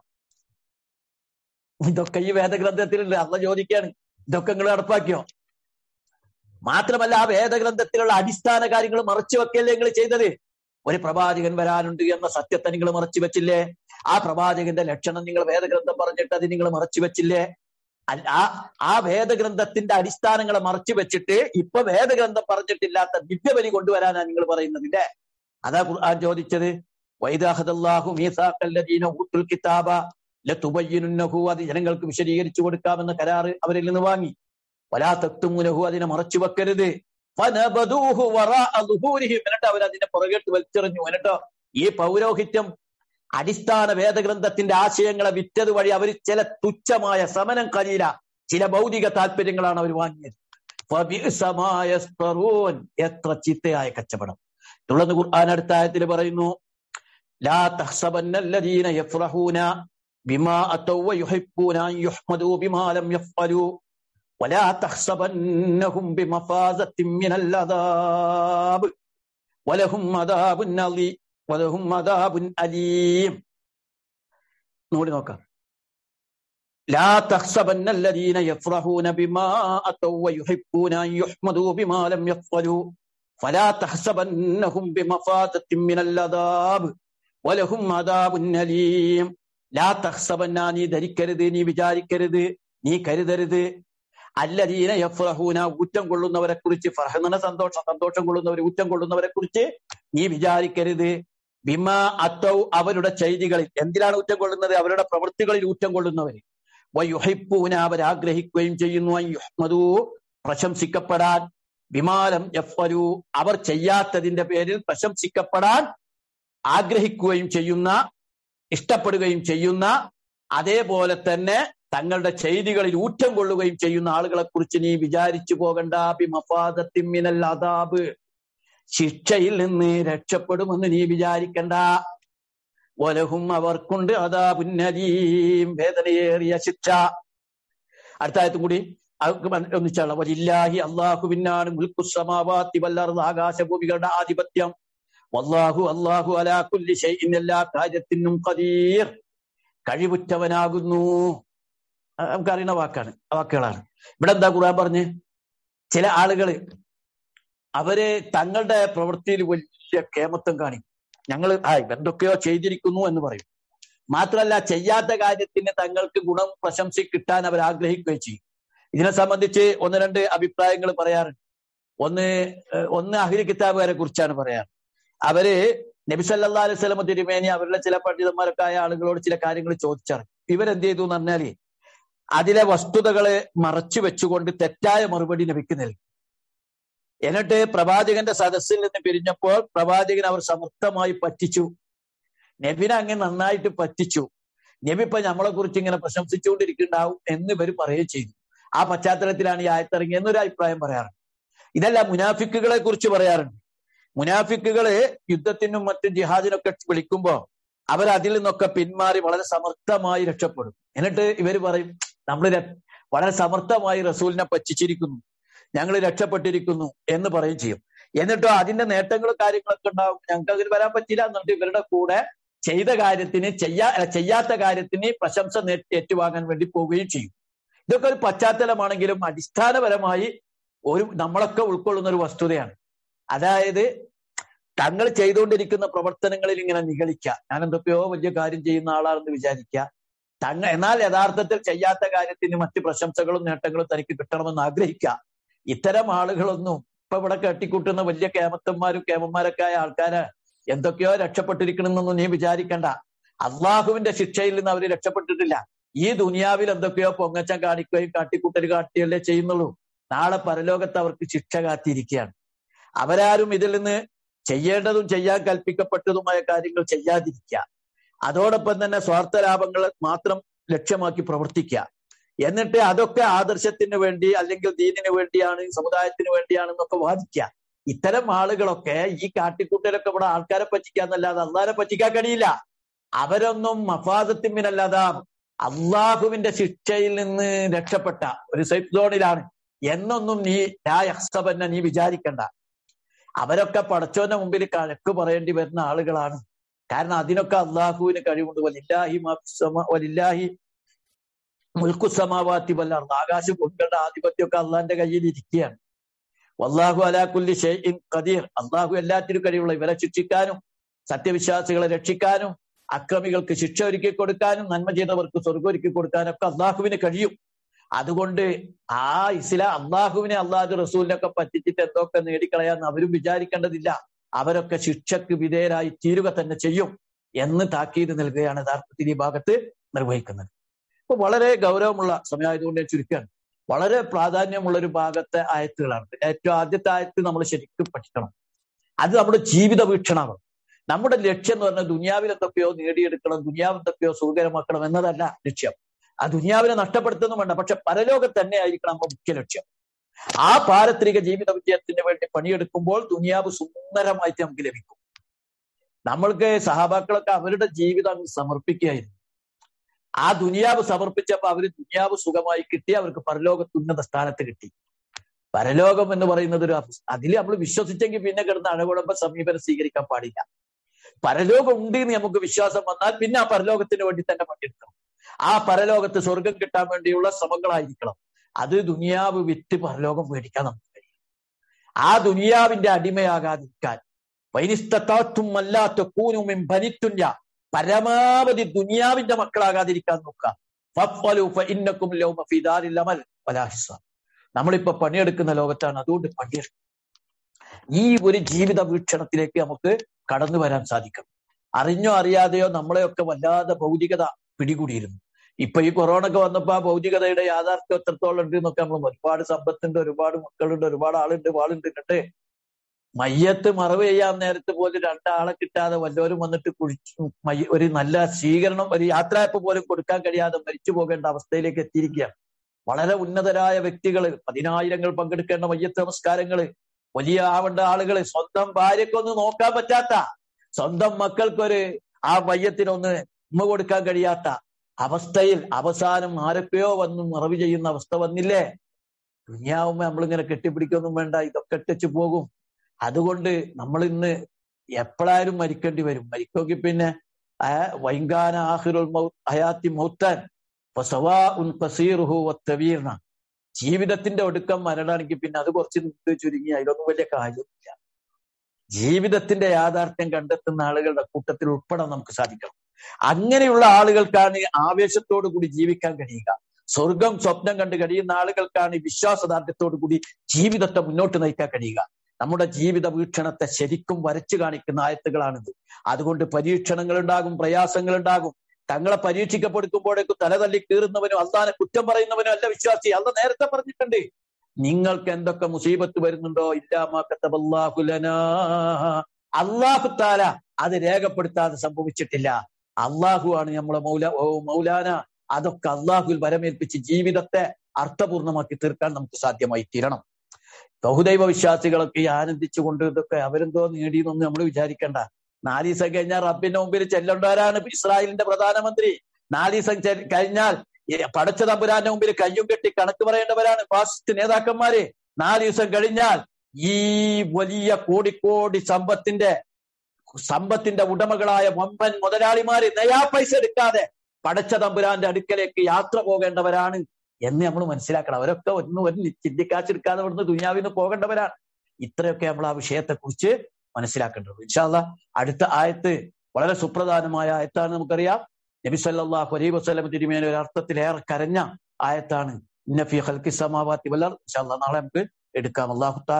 Speaker 1: ഇതൊക്കെ ഈ വേദഗ്രന്ഥത്തിലുണ്ട് അള്ള ചോദിക്കാണ് ഇതൊക്കെ നിങ്ങൾ നടപ്പാക്കിയോ മാത്രമല്ല ആ വേദഗ്രന്ഥത്തിലുള്ള അടിസ്ഥാന കാര്യങ്ങൾ മറച്ചു വെക്കല്ലേ നിങ്ങൾ ചെയ്തത് ഒരു പ്രവാചകൻ വരാനുണ്ട് എന്ന സത്യത്തെ നിങ്ങൾ മറച്ചു വെച്ചില്ലേ ആ പ്രവാചകന്റെ ലക്ഷണം നിങ്ങൾ വേദഗ്രന്ഥം പറഞ്ഞിട്ട് അത് നിങ്ങൾ മറച്ചു വെച്ചില്ലേ അല്ല ആ ആ വേദഗ്രന്ഥത്തിന്റെ അടിസ്ഥാനങ്ങളെ മറച്ചു വെച്ചിട്ട് ഇപ്പൊ വേദഗ്രന്ഥം പറഞ്ഞിട്ടില്ലാത്ത ദിവ്യബലി കൊണ്ടുവരാനാണ് നിങ്ങൾ പറയുന്നതില്ലേ അതാ ഖുർആൻ ചോദിച്ചത് വൈദാഹദല്ലാഹു മീസാഖല്ലദീന ഊത്തുൽ കിതാബ ലതുബയ്യിനുന്നഹു അത് ജനങ്ങൾക്ക് വിശദീകരിച്ചു കൊടുക്കാമെന്ന കരാറ് അവരിൽ നിന്ന് വാങ്ങി വലാ തക്തുമുനഹു അതിനെ മറച്ചു വെക്കരുത് ഫനബദൂഹു വറാഅ ദുഹൂരിഹിം എന്നിട്ട് അവർ അതിനെ പുറകോട്ട് വലിച്ചെറിഞ്ഞു എന്നിട്ടോ ഈ പൗരോഹിത്യം അടിസ്ഥാന വേദഗ്രന്ഥത്തിന്റെ ആശയങ്ങളെ വിറ്റത് വഴി അവർ ചില തുച്ഛമായ സമനം കലീല ചില ഭൗതിക താല്പര്യങ്ങളാണ് അവർ വാങ്ങിയത് ഫബിഅ്സമായ യസ്തറൂൻ. എത്ര ചിത്തയായ കച്ചവടം തുടർന്ന് ഖുർആൻ അടുത്ത ആയത്തിൽ പറയുന്നു ലാ തഹ്സബന്നല്ലദീന യഫ്റഹൂന ബിമാ അതൗ വയുഹിബ്ബൂന അൻ യുഹ്മദൂ ബിമാ ലം യഫ്അലൂ ولا تحسبنهم بمفازة من العذاب ولهم عذاب عظيم ولهم عذاب أليم نقول نوكا لا تحسبن الذين يفرحون بما أتوا ويحبون أن يحمدوا بما لم يفعلوا فلا تحسبنهم بمفازة من العذاب ولهم عذاب أليم لا تحسبن നീ ധരിക്കരുത് നീ വിചാരിക്കരുത് നീ കരുതരുത് അല്ലദീന യഫ്രഹൂന ഊറ്റം കൊള്ളുന്നവരെ കുറിച്ച് ഫർഹന സന്തോഷം സന്തോഷം കൊള്ളുന്നവർ ഊറ്റം കൊള്ളുന്നവരെ കുറിച്ച് നീ വിചാരിക്കരുത് ബിമ അത്തൗ അവരുടെ ചെയ്തികളിൽ എന്തിനാണ് ഊറ്റം കൊള്ളുന്നത് അവരുടെ പ്രവൃത്തികളിൽ ഊറ്റം കൊള്ളുന്നവര് വയുഹിപ്പൂന അവർ ആഗ്രഹിക്കുകയും ചെയ്യുന്നു അൻ യുഹ്മദൂ പ്രശംസിക്കപ്പെടാൻ വിമാനം യഫ്വലു അവർ ചെയ്യാത്തതിന്റെ പേരിൽ പ്രശംസിക്കപ്പെടാൻ ആഗ്രഹിക്കുകയും ചെയ്യുന്ന ഇഷ്ടപ്പെടുകയും ചെയ്യുന്ന അതേപോലെ തന്നെ തങ്ങളുടെ ചെയ്തികളിൽ ഊറ്റം കൊള്ളുകയും ചെയ്യുന്ന ആളുകളെ കുറിച്ച് നീ വിചാരിച്ചു പോകണ്ട ബിമഫാദത്തിമിനൽ അതാബ് ശിക്ഷയിൽ നിന്ന് രക്ഷപ്പെടുമെന്ന് നീ വിചാരിക്കണ്ട വലഹും അവർക്കുണ്ട് അതാപുന്നരീം വേദനയേറിയ ശിക്ഷ അടുത്ത ആയത്തും കൂടി അവർക്ക് ഒന്നിച്ചാള വലില്ലാഹി അള്ളാഹുവിനാണ് മുൽക്കുസമാവാത്തി വല്ലർന്ന് ആകാശഭൂമികളുടെ ആധിപത്യം വല്ലാഹു അല്ലാഹു അലാ കുല്ലി ഷൈഇൻ എല്ലാ കാര്യത്തിനും ഖദീർ കഴിവുറ്റവനാകുന്നു ആ, നമുക്കറിയുന്ന വാക്കാണ് ആ വാക്കുകളാണ് ഇവിടെ എന്താ ഖുർആൻ പറഞ്ഞ് ചില ആളുകള് അവര് തങ്ങളുടെ പ്രവൃത്തിയിൽ വലിയ കേമത്വം കാണിക്കും ഞങ്ങൾ ആ എന്തൊക്കെയോ ചെയ്തിരിക്കുന്നു എന്ന് പറയും മാത്രമല്ല ചെയ്യാത്ത കാര്യത്തിന് തങ്ങൾക്ക് ഗുണം പ്രശംസ കിട്ടാൻ അവർ ആഗ്രഹിക്കുകയും ചെയ്യും ഇതിനെ സംബന്ധിച്ച് ഒന്ന് രണ്ട് അഭിപ്രായങ്ങൾ പറയാറുണ്ട് ഒന്ന് ഏഹ്, ഒന്ന് അഹിരി കിതാബുകാരെ കുറിച്ചാണ് പറയാറ് അവര് നബി സല്ലല്ലാഹു അലൈഹി വസല്ലം തിരുമേനി അവരുടെ ചില പണ്ഡിതന്മാരൊക്കെ ആയ ആളുകളോട് ചില കാര്യങ്ങൾ ചോദിച്ചറിഞ്ഞു ഇവരെന്ത് ചെയ്തു എന്ന് പറഞ്ഞാല് അതിലെ വസ്തുതകളെ മറച്ചു വെച്ചുകൊണ്ട് തെറ്റായ മറുപടി നബിക്ക് നൽകി എന്നിട്ട് പ്രവാചകന്റെ സദസ്സിൽ നിന്ന് പിരിഞ്ഞപ്പോൾ പ്രവാചകൻ അവർ സമർത്ഥമായി പറ്റിച്ചു നബിനെ അങ്ങ് നന്നായിട്ട് പറ്റിച്ചു നബി ഇപ്പൊ നമ്മളെ കുറിച്ച് ഇങ്ങനെ പ്രശംസിച്ചുകൊണ്ടിരിക്കുന്നുണ്ടാവും എന്ന് ഇവർ പറയുകയും ചെയ്തു ആ പശ്ചാത്തലത്തിലാണ് ഈ ആയത്തിറങ്ങി എന്നൊരു അഭിപ്രായം പറയാറുണ്ട് ഇതല്ല മുനാഫിക്കുകളെ കുറിച്ച് പറയാറുണ്ട് മുനാഫിക്കുകള് യുദ്ധത്തിനും മറ്റും ജിഹാദിനൊക്കെ വിളിക്കുമ്പോ അവർ അതിൽ നിന്നൊക്കെ പിന്മാറി വളരെ സമർത്ഥമായി രക്ഷപ്പെടും എന്നിട്ട് ഇവര് പറയും നമ്മൾ വളരെ സമർത്ഥമായി റസൂലിനെ പറ്റിച്ചിരിക്കുന്നു ഞങ്ങൾ രക്ഷപ്പെട്ടിരിക്കുന്നു എന്ന് പറയും ചെയ്യും എന്നിട്ടോ അതിന്റെ നേട്ടങ്ങളും കാര്യങ്ങളൊക്കെ ഉണ്ടാവും ഞങ്ങൾക്ക് അതിന് വരാൻ പറ്റില്ല എന്നിട്ട് ഇവരുടെ കൂടെ ചെയ്ത കാര്യത്തിന് ചെയ്യാ അല്ല, ചെയ്യാത്ത കാര്യത്തിന് പ്രശംസ നേ- ഏറ്റുവാങ്ങാൻ വേണ്ടി പോവുകയും ചെയ്യും ഇതൊക്കെ ഒരു പശ്ചാത്തലമാണെങ്കിലും അടിസ്ഥാനപരമായി ഒരു നമ്മളൊക്കെ ഉൾക്കൊള്ളുന്ന ഒരു വസ്തുതയാണ് അതായത് തങ്ങൾ ചെയ്തുകൊണ്ടിരിക്കുന്ന പ്രവർത്തനങ്ങളിൽ ഇങ്ങനെ നിഗളിക്കുക ഞാൻ എന്തൊക്കെയോ വലിയ കാര്യം ചെയ്യുന്ന ആളാണെന്ന് വിചാരിക്കുക തങ്ങ എന്നാൽ യഥാർത്ഥത്തിൽ ചെയ്യാത്ത കാര്യത്തിന് മറ്റ് പ്രശംസകളും നേട്ടങ്ങളും തനിക്ക് കിട്ടണമെന്ന് ആഗ്രഹിക്കുക ഇത്തരം ആളുകളൊന്നും ഇപ്പൊ ഇവിടെ കെട്ടിക്കൂട്ടുന്ന വലിയ കേമത്തന്മാരും കേമന്മാരൊക്കെ ആയ ആൾക്കാര് എന്തൊക്കെയോ രക്ഷപ്പെട്ടിരിക്കണമെന്നൊന്നും നീ വിചാരിക്കണ്ട അള്ളാഹുവിന്റെ ശിക്ഷയിൽ നിന്ന് അവര് രക്ഷപ്പെട്ടിട്ടില്ല ഈ ദുനിയാവിൽ എന്തൊക്കെയോ പൊങ്ങച്ചം കാണിക്കുകയും കാട്ടിക്കൂട്ടൽ കാട്ടിയല്ലേ ചെയ്യുന്നുള്ളൂ നാളെ പരലോകത്ത് അവർക്ക് ശിക്ഷ കാത്തിരിക്കുകയാണ് അവരാരും ഇതിൽ നിന്ന് ചെയ്യേണ്ടതും ചെയ്യാൻ കൽപ്പിക്കപ്പെട്ടതുമായ കാര്യങ്ങൾ ചെയ്യാതിരിക്കുക അതോടൊപ്പം തന്നെ സ്വാർത്ഥ ലാഭങ്ങൾ മാത്രം ലക്ഷ്യമാക്കി പ്രവർത്തിക്കുക എന്നിട്ട് അതൊക്കെ ആദർശത്തിന് വേണ്ടി അല്ലെങ്കിൽ ദീനിന് വേണ്ടിയാണ് സമുദായത്തിന് വേണ്ടിയാണെന്നൊക്കെ വാദിക്കുക ഇത്തരം ആളുകളൊക്കെ ഈ കാട്ടിക്കൂട്ടലൊക്കെ ഇവിടെ ആൾക്കാരെ പറ്റിക്കാന്നല്ലാതെ അള്ളാരെ പറ്റിക്കാൻ കഴിയില്ല അവരൊന്നും മഫാദത്തിമിനല്ലാതെ അള്ളാഹുവിന്റെ ശിക്ഷയിൽ നിന്ന് രക്ഷപ്പെട്ട ഒരു സേഫ് സോണിലാണ് എന്നൊന്നും നീ യഹ്സബന്നെ നീ വിചാരിക്കണ്ട അവരൊക്കെ പടച്ചോന്റെ മുമ്പിൽ കഴക്ക് പറയേണ്ടി വരുന്ന ആളുകളാണ് കാരണം അതിനൊക്കെ അള്ളാഹുവിന് കഴിവുണ്ട് വലില്ലാഹി വലില്ലാഹി മുൽക്കുസമാവാത്തി വല്ലാർന്ന് ആകാശം കൊണ്ടുള്ള ആധിപത്യമൊക്കെ അള്ളാന്റെ കയ്യിൽ ഇരിക്കുകയാണ് വല്ലാഹു അലാക്കുല്ലി ഷെയ്ൻ ഖദീർ അള്ളാഹു എല്ലാത്തിനും കഴിവുള്ള ഇവരെ ശിക്ഷിക്കാനും സത്യവിശ്വാസികളെ രക്ഷിക്കാനും അക്രമികൾക്ക് ശിക്ഷ ഒരുക്കി കൊടുക്കാനും നന്മ ചെയ്തവർക്ക് സ്വർഗം ഒരുക്കി കൊടുക്കാനും ഒക്കെ അള്ളാഹുവിന് കഴിയും അതുകൊണ്ട് ആ ഇസ്ലാം അള്ളാഹുവിനെ അള്ളാഹു റസൂലിനൊക്കെ പറ്റിച്ചിട്ട് എന്തൊക്കെ നേടിക്കളയാന്ന് അവരും വിചാരിക്കേണ്ടതില്ല അവരൊക്കെ ശിക്ഷക്ക് വിധേയരായി തീരുക തന്നെ ചെയ്യും എന്ന് താക്കീത് നൽകുകയാണ് യഥാർത്ഥത്തിൽ ഈ ഭാഗത്ത് നിർവഹിക്കുന്നത് അപ്പൊ വളരെ ഗൗരവമുള്ള സമയമായതുകൊണ്ട് ഞാൻ ചുരുക്കാണ് വളരെ പ്രാധാന്യമുള്ള ഒരു ഭാഗത്തെ ആയത്തുകളാണ് ഏറ്റവും ആദ്യത്തെ ആയത്ത് നമ്മൾ ശരിക്കും പഠിക്കണം അത് നമ്മുടെ ജീവിത വീക്ഷണമാണ് നമ്മുടെ ലക്ഷ്യം എന്ന് പറഞ്ഞാൽ ദുനിയാവിൽ എന്തൊക്കെയോ നേടിയെടുക്കണം ദുനിയാവ് എന്തൊക്കെയോ സുഖകരമാക്കണം എന്നതല്ല ലക്ഷ്യം ആ ദുനിയാവിനെ നഷ്ടപ്പെടുത്തുന്നു വേണ്ട പക്ഷെ പരലോകം തന്നെ ആയിരിക്കണം നമ്മുടെ മുഖ്യ ലക്ഷ്യം ആ പാരത്രിക ജീവിത വിജയത്തിന് വേണ്ടി പണിയെടുക്കുമ്പോൾ ദുനിയാവ് സുന്ദരമായിട്ട് നമുക്ക് ലഭിക്കും നമ്മൾക്ക് സഹാബാക്കളൊക്കെ അവരുടെ ജീവിതം അങ്ങ് സമർപ്പിക്കുകയായിരുന്നു ആ ദുനിയാവ് സമർപ്പിച്ചപ്പോ അവര് ദുനിയാവ് സുഖമായി കിട്ടി അവർക്ക് പരലോകത്ത് ഉന്നത സ്ഥാനത്ത് കിട്ടി പരലോകം എന്ന് പറയുന്നത് ഒരു അതിൽ നമ്മൾ വിശ്വസിച്ചെങ്കിൽ പിന്നെ കിടന്ന് അഴകുടമ്പ സമീപനം സ്വീകരിക്കാൻ പാടില്ല പരലോകം ഉണ്ട് എന്ന് നമുക്ക് വിശ്വാസം വന്നാൽ പിന്നെ ആ പരലോകത്തിന് വേണ്ടി തന്നെ പണിയെടുക്കണം ആ പരലോകത്ത് സ്വർഗം കിട്ടാൻ വേണ്ടിയുള്ള ശ്രമങ്ങളായിരിക്കണം അത് ദുനിയാവ് വിറ്റ് പരലോകം മേടിക്കാൻ നമുക്ക് കഴിയും ആ ദുനിയാവിന്റെ അടിമയാകാതിരിക്കാൻ വൈനിസ്തും അല്ലാത്ത കൂനുമിൻ ഭനിത്തുഞ്ഞ പരമാവധി ദുനിയാവിന്റെ മക്കളാകാതിരിക്കാൻ നോക്കുക നമ്മളിപ്പോ പണിയെടുക്കുന്ന ലോകത്താണ് അതുകൊണ്ട് പണിയെടുക്കും ഈ ഒരു ജീവിത വീക്ഷണത്തിലേക്ക് നമുക്ക് കടന്നു വരാൻ സാധിക്കും അറിഞ്ഞോ അറിയാതെയോ നമ്മളെയൊക്കെ വല്ലാതെ ഭൗതികത പിടികൂടിയിരുന്നു ഇപ്പൊ ഈ കൊറോണ ഒക്കെ വന്നപ്പോ ആ ഭൗതികതയുടെ യാഥാർത്ഥ്യം എത്രത്തോളം ഉണ്ട് എന്നൊക്കെ നമ്മൾ ഒരുപാട് സമ്പത്തുണ്ട് ഒരുപാട് മക്കളുണ്ട് ഒരുപാട് ആളുണ്ട് വാളുണ്ട് എന്നിട്ട് മയ്യത്ത് മറവ് ചെയ്യാൻ നേരത്ത് പോലും രണ്ടാളെ കിട്ടാതെ വല്ലവരും വന്നിട്ട് കുഴിച്ചു ഒരു നല്ല സ്വീകരണം ഒരു യാത്രയപ്പ് പോലും കൊടുക്കാൻ കഴിയാതെ മരിച്ചു പോകേണ്ട അവസ്ഥയിലേക്ക് എത്തിയിരിക്കുകയാണ് വളരെ ഉന്നതരായ വ്യക്തികൾ പതിനായിരങ്ങൾ പങ്കെടുക്കേണ്ട മയ്യത്ത് നമസ്കാരങ്ങള് വലിയ ആവേണ്ട ആളുകള് സ്വന്തം ഭാര്യക്കൊന്ന് നോക്കാൻ പറ്റാത്ത സ്വന്തം മക്കൾക്കൊരു ആ മയ്യത്തിനൊന്ന് ഉമ്മ കൊടുക്കാൻ കഴിയാത്ത അവസ്ഥയിൽ അവസാനം ആരൊക്കെയോ വന്ന് മറവ് ചെയ്യുന്ന അവസ്ഥ വന്നില്ലേ ദുനിയാവുമ്പോ നമ്മളിങ്ങനെ കെട്ടിപ്പിടിക്കൊന്നും വേണ്ട ഇതൊക്കെ ഇട്ടച്ച് പോകും അതുകൊണ്ട് നമ്മൾ ഇന്ന് എപ്പോഴായാലും മരിക്കേണ്ടി വരും മരിക്കുമെങ്കിൽ പിന്നെ വൈങ്കാന ആഹിറുൽ ഹയാത്തി മൗത്താൻ വീർണ ജീവിതത്തിന്റെ ഒടുക്കം മരണമാണെങ്കിൽ പിന്നെ അത് കുറച്ച് നിന്ന് ചുരുങ്ങി അതിലൊന്നും വലിയ കാര്യമില്ല ജീവിതത്തിന്റെ യാഥാർത്ഥ്യം കണ്ടെത്തുന്ന ആളുകളുടെ കൂട്ടത്തിൽ ഉൾപ്പെടാൻ നമുക്ക് സാധിക്കണം അങ്ങനെയുള്ള ആളുകൾക്കാണ് ആവേശത്തോടു കൂടി ജീവിക്കാൻ കഴിയുക സ്വർഗം സ്വപ്നം കണ്ട് കഴിയുന്ന ആളുകൾക്കാണ് വിശ്വാസദാർഢ്യത്തോടു കൂടി ജീവിതത്തെ മുന്നോട്ട് നയിക്കാൻ കഴിയുക നമ്മുടെ ജീവിത വീക്ഷണത്തെ ശരിക്കും വരച്ചു കാണിക്കുന്ന ആയത്തുകളാണിത് അതുകൊണ്ട് പരീക്ഷണങ്ങൾ ഉണ്ടാകും പ്രയാസങ്ങൾ ഉണ്ടാകും തങ്ങളെ പരീക്ഷിക്കപ്പെടുത്തുമ്പോഴേക്കും തലതല്ലി കീറുന്നവനും അള്ളാനെ കുറ്റം പറയുന്നവനും അല്ല വിശ്വാസി അല്ല നേരത്തെ പറഞ്ഞിട്ടുണ്ട് നിങ്ങൾക്ക് എന്തൊക്കെ മുസീബത്ത് വരുന്നുണ്ടോ ഇല്ലാമാക്കത്തബല്ലാഹുലനാ അള്ളാഹു താല അത് രേഖപ്പെടുത്താതെ സംഭവിച്ചിട്ടില്ല അള്ളാഹു ആണ് നമ്മളെ മൗല ഓ മൗലാന അതൊക്കെ അള്ളാഹുൽ വരമേൽപ്പിച്ച് ജീവിതത്തെ അർത്ഥപൂർണമാക്കി തീർക്കാൻ നമുക്ക് സാധ്യമായി തീരണം ബഹുദൈവ വിശ്വാസികളൊക്കെ ആനന്ദിച്ചുകൊണ്ട് ഇതൊക്കെ അവരെന്തോ നേടിയെന്നൊന്നും നമ്മൾ വിചാരിക്കേണ്ട നാല് ദിവസം കഴിഞ്ഞാൽ റബ്ബിന്റെ മുമ്പിൽ ചെല്ലേണ്ടവരാണ് ഇസ്രായേലിന്റെ പ്രധാനമന്ത്രി നാല് ദിവസം കഴിഞ്ഞാൽ പടച്ച തമ്പുരാന്റെ മുമ്പിൽ കയ്യും കെട്ടി കണക്ക് പറയേണ്ടവരാണ് ഫാസിസ്റ്റ് നേതാക്കന്മാര് നാല് ദിവസം കഴിഞ്ഞാൽ ഈ വലിയ കോടിക്കോടി സമ്പത്തിന്റെ സമ്പത്തിന്റെ ഉടമകളായ വമ്പൻ മുതലാളിമാര് നയാ പൈസ എടുക്കാതെ പടച്ച തമ്പുരാന്റെ അടുക്കലേക്ക് യാത്ര പോകേണ്ടവരാണ് എന്ന് നമ്മൾ മനസ്സിലാക്കണം അവരൊക്കെ ഒന്നും ഒരു ചിന്തിക്കാച്ചെടുക്കാതെ ഇവിടുന്ന് ദുനിയാവിന്ന് പോകേണ്ടവരാണ് ഇത്രയൊക്കെ നമ്മൾ ആ വിഷയത്തെ കുറിച്ച് മനസ്സിലാക്കേണ്ടത് ഇൻഷാല്ല അടുത്ത ആയത്ത് വളരെ സുപ്രധാനമായ ആയത്താണ് നമുക്കറിയാം നബി സല്ലല്ലാഹു അലൈഹി വസല്ലം തിരുമേന ഒരു അർത്ഥത്തിലേറെ കരഞ്ഞ ആയത്താണ് ഇന്നഫി ഹൽക്കി സമാവാത്തി വല്ലർ ഇൻഷാല്ല നാളെ നമുക്ക് എടുക്കാം അള്ളാഹു താല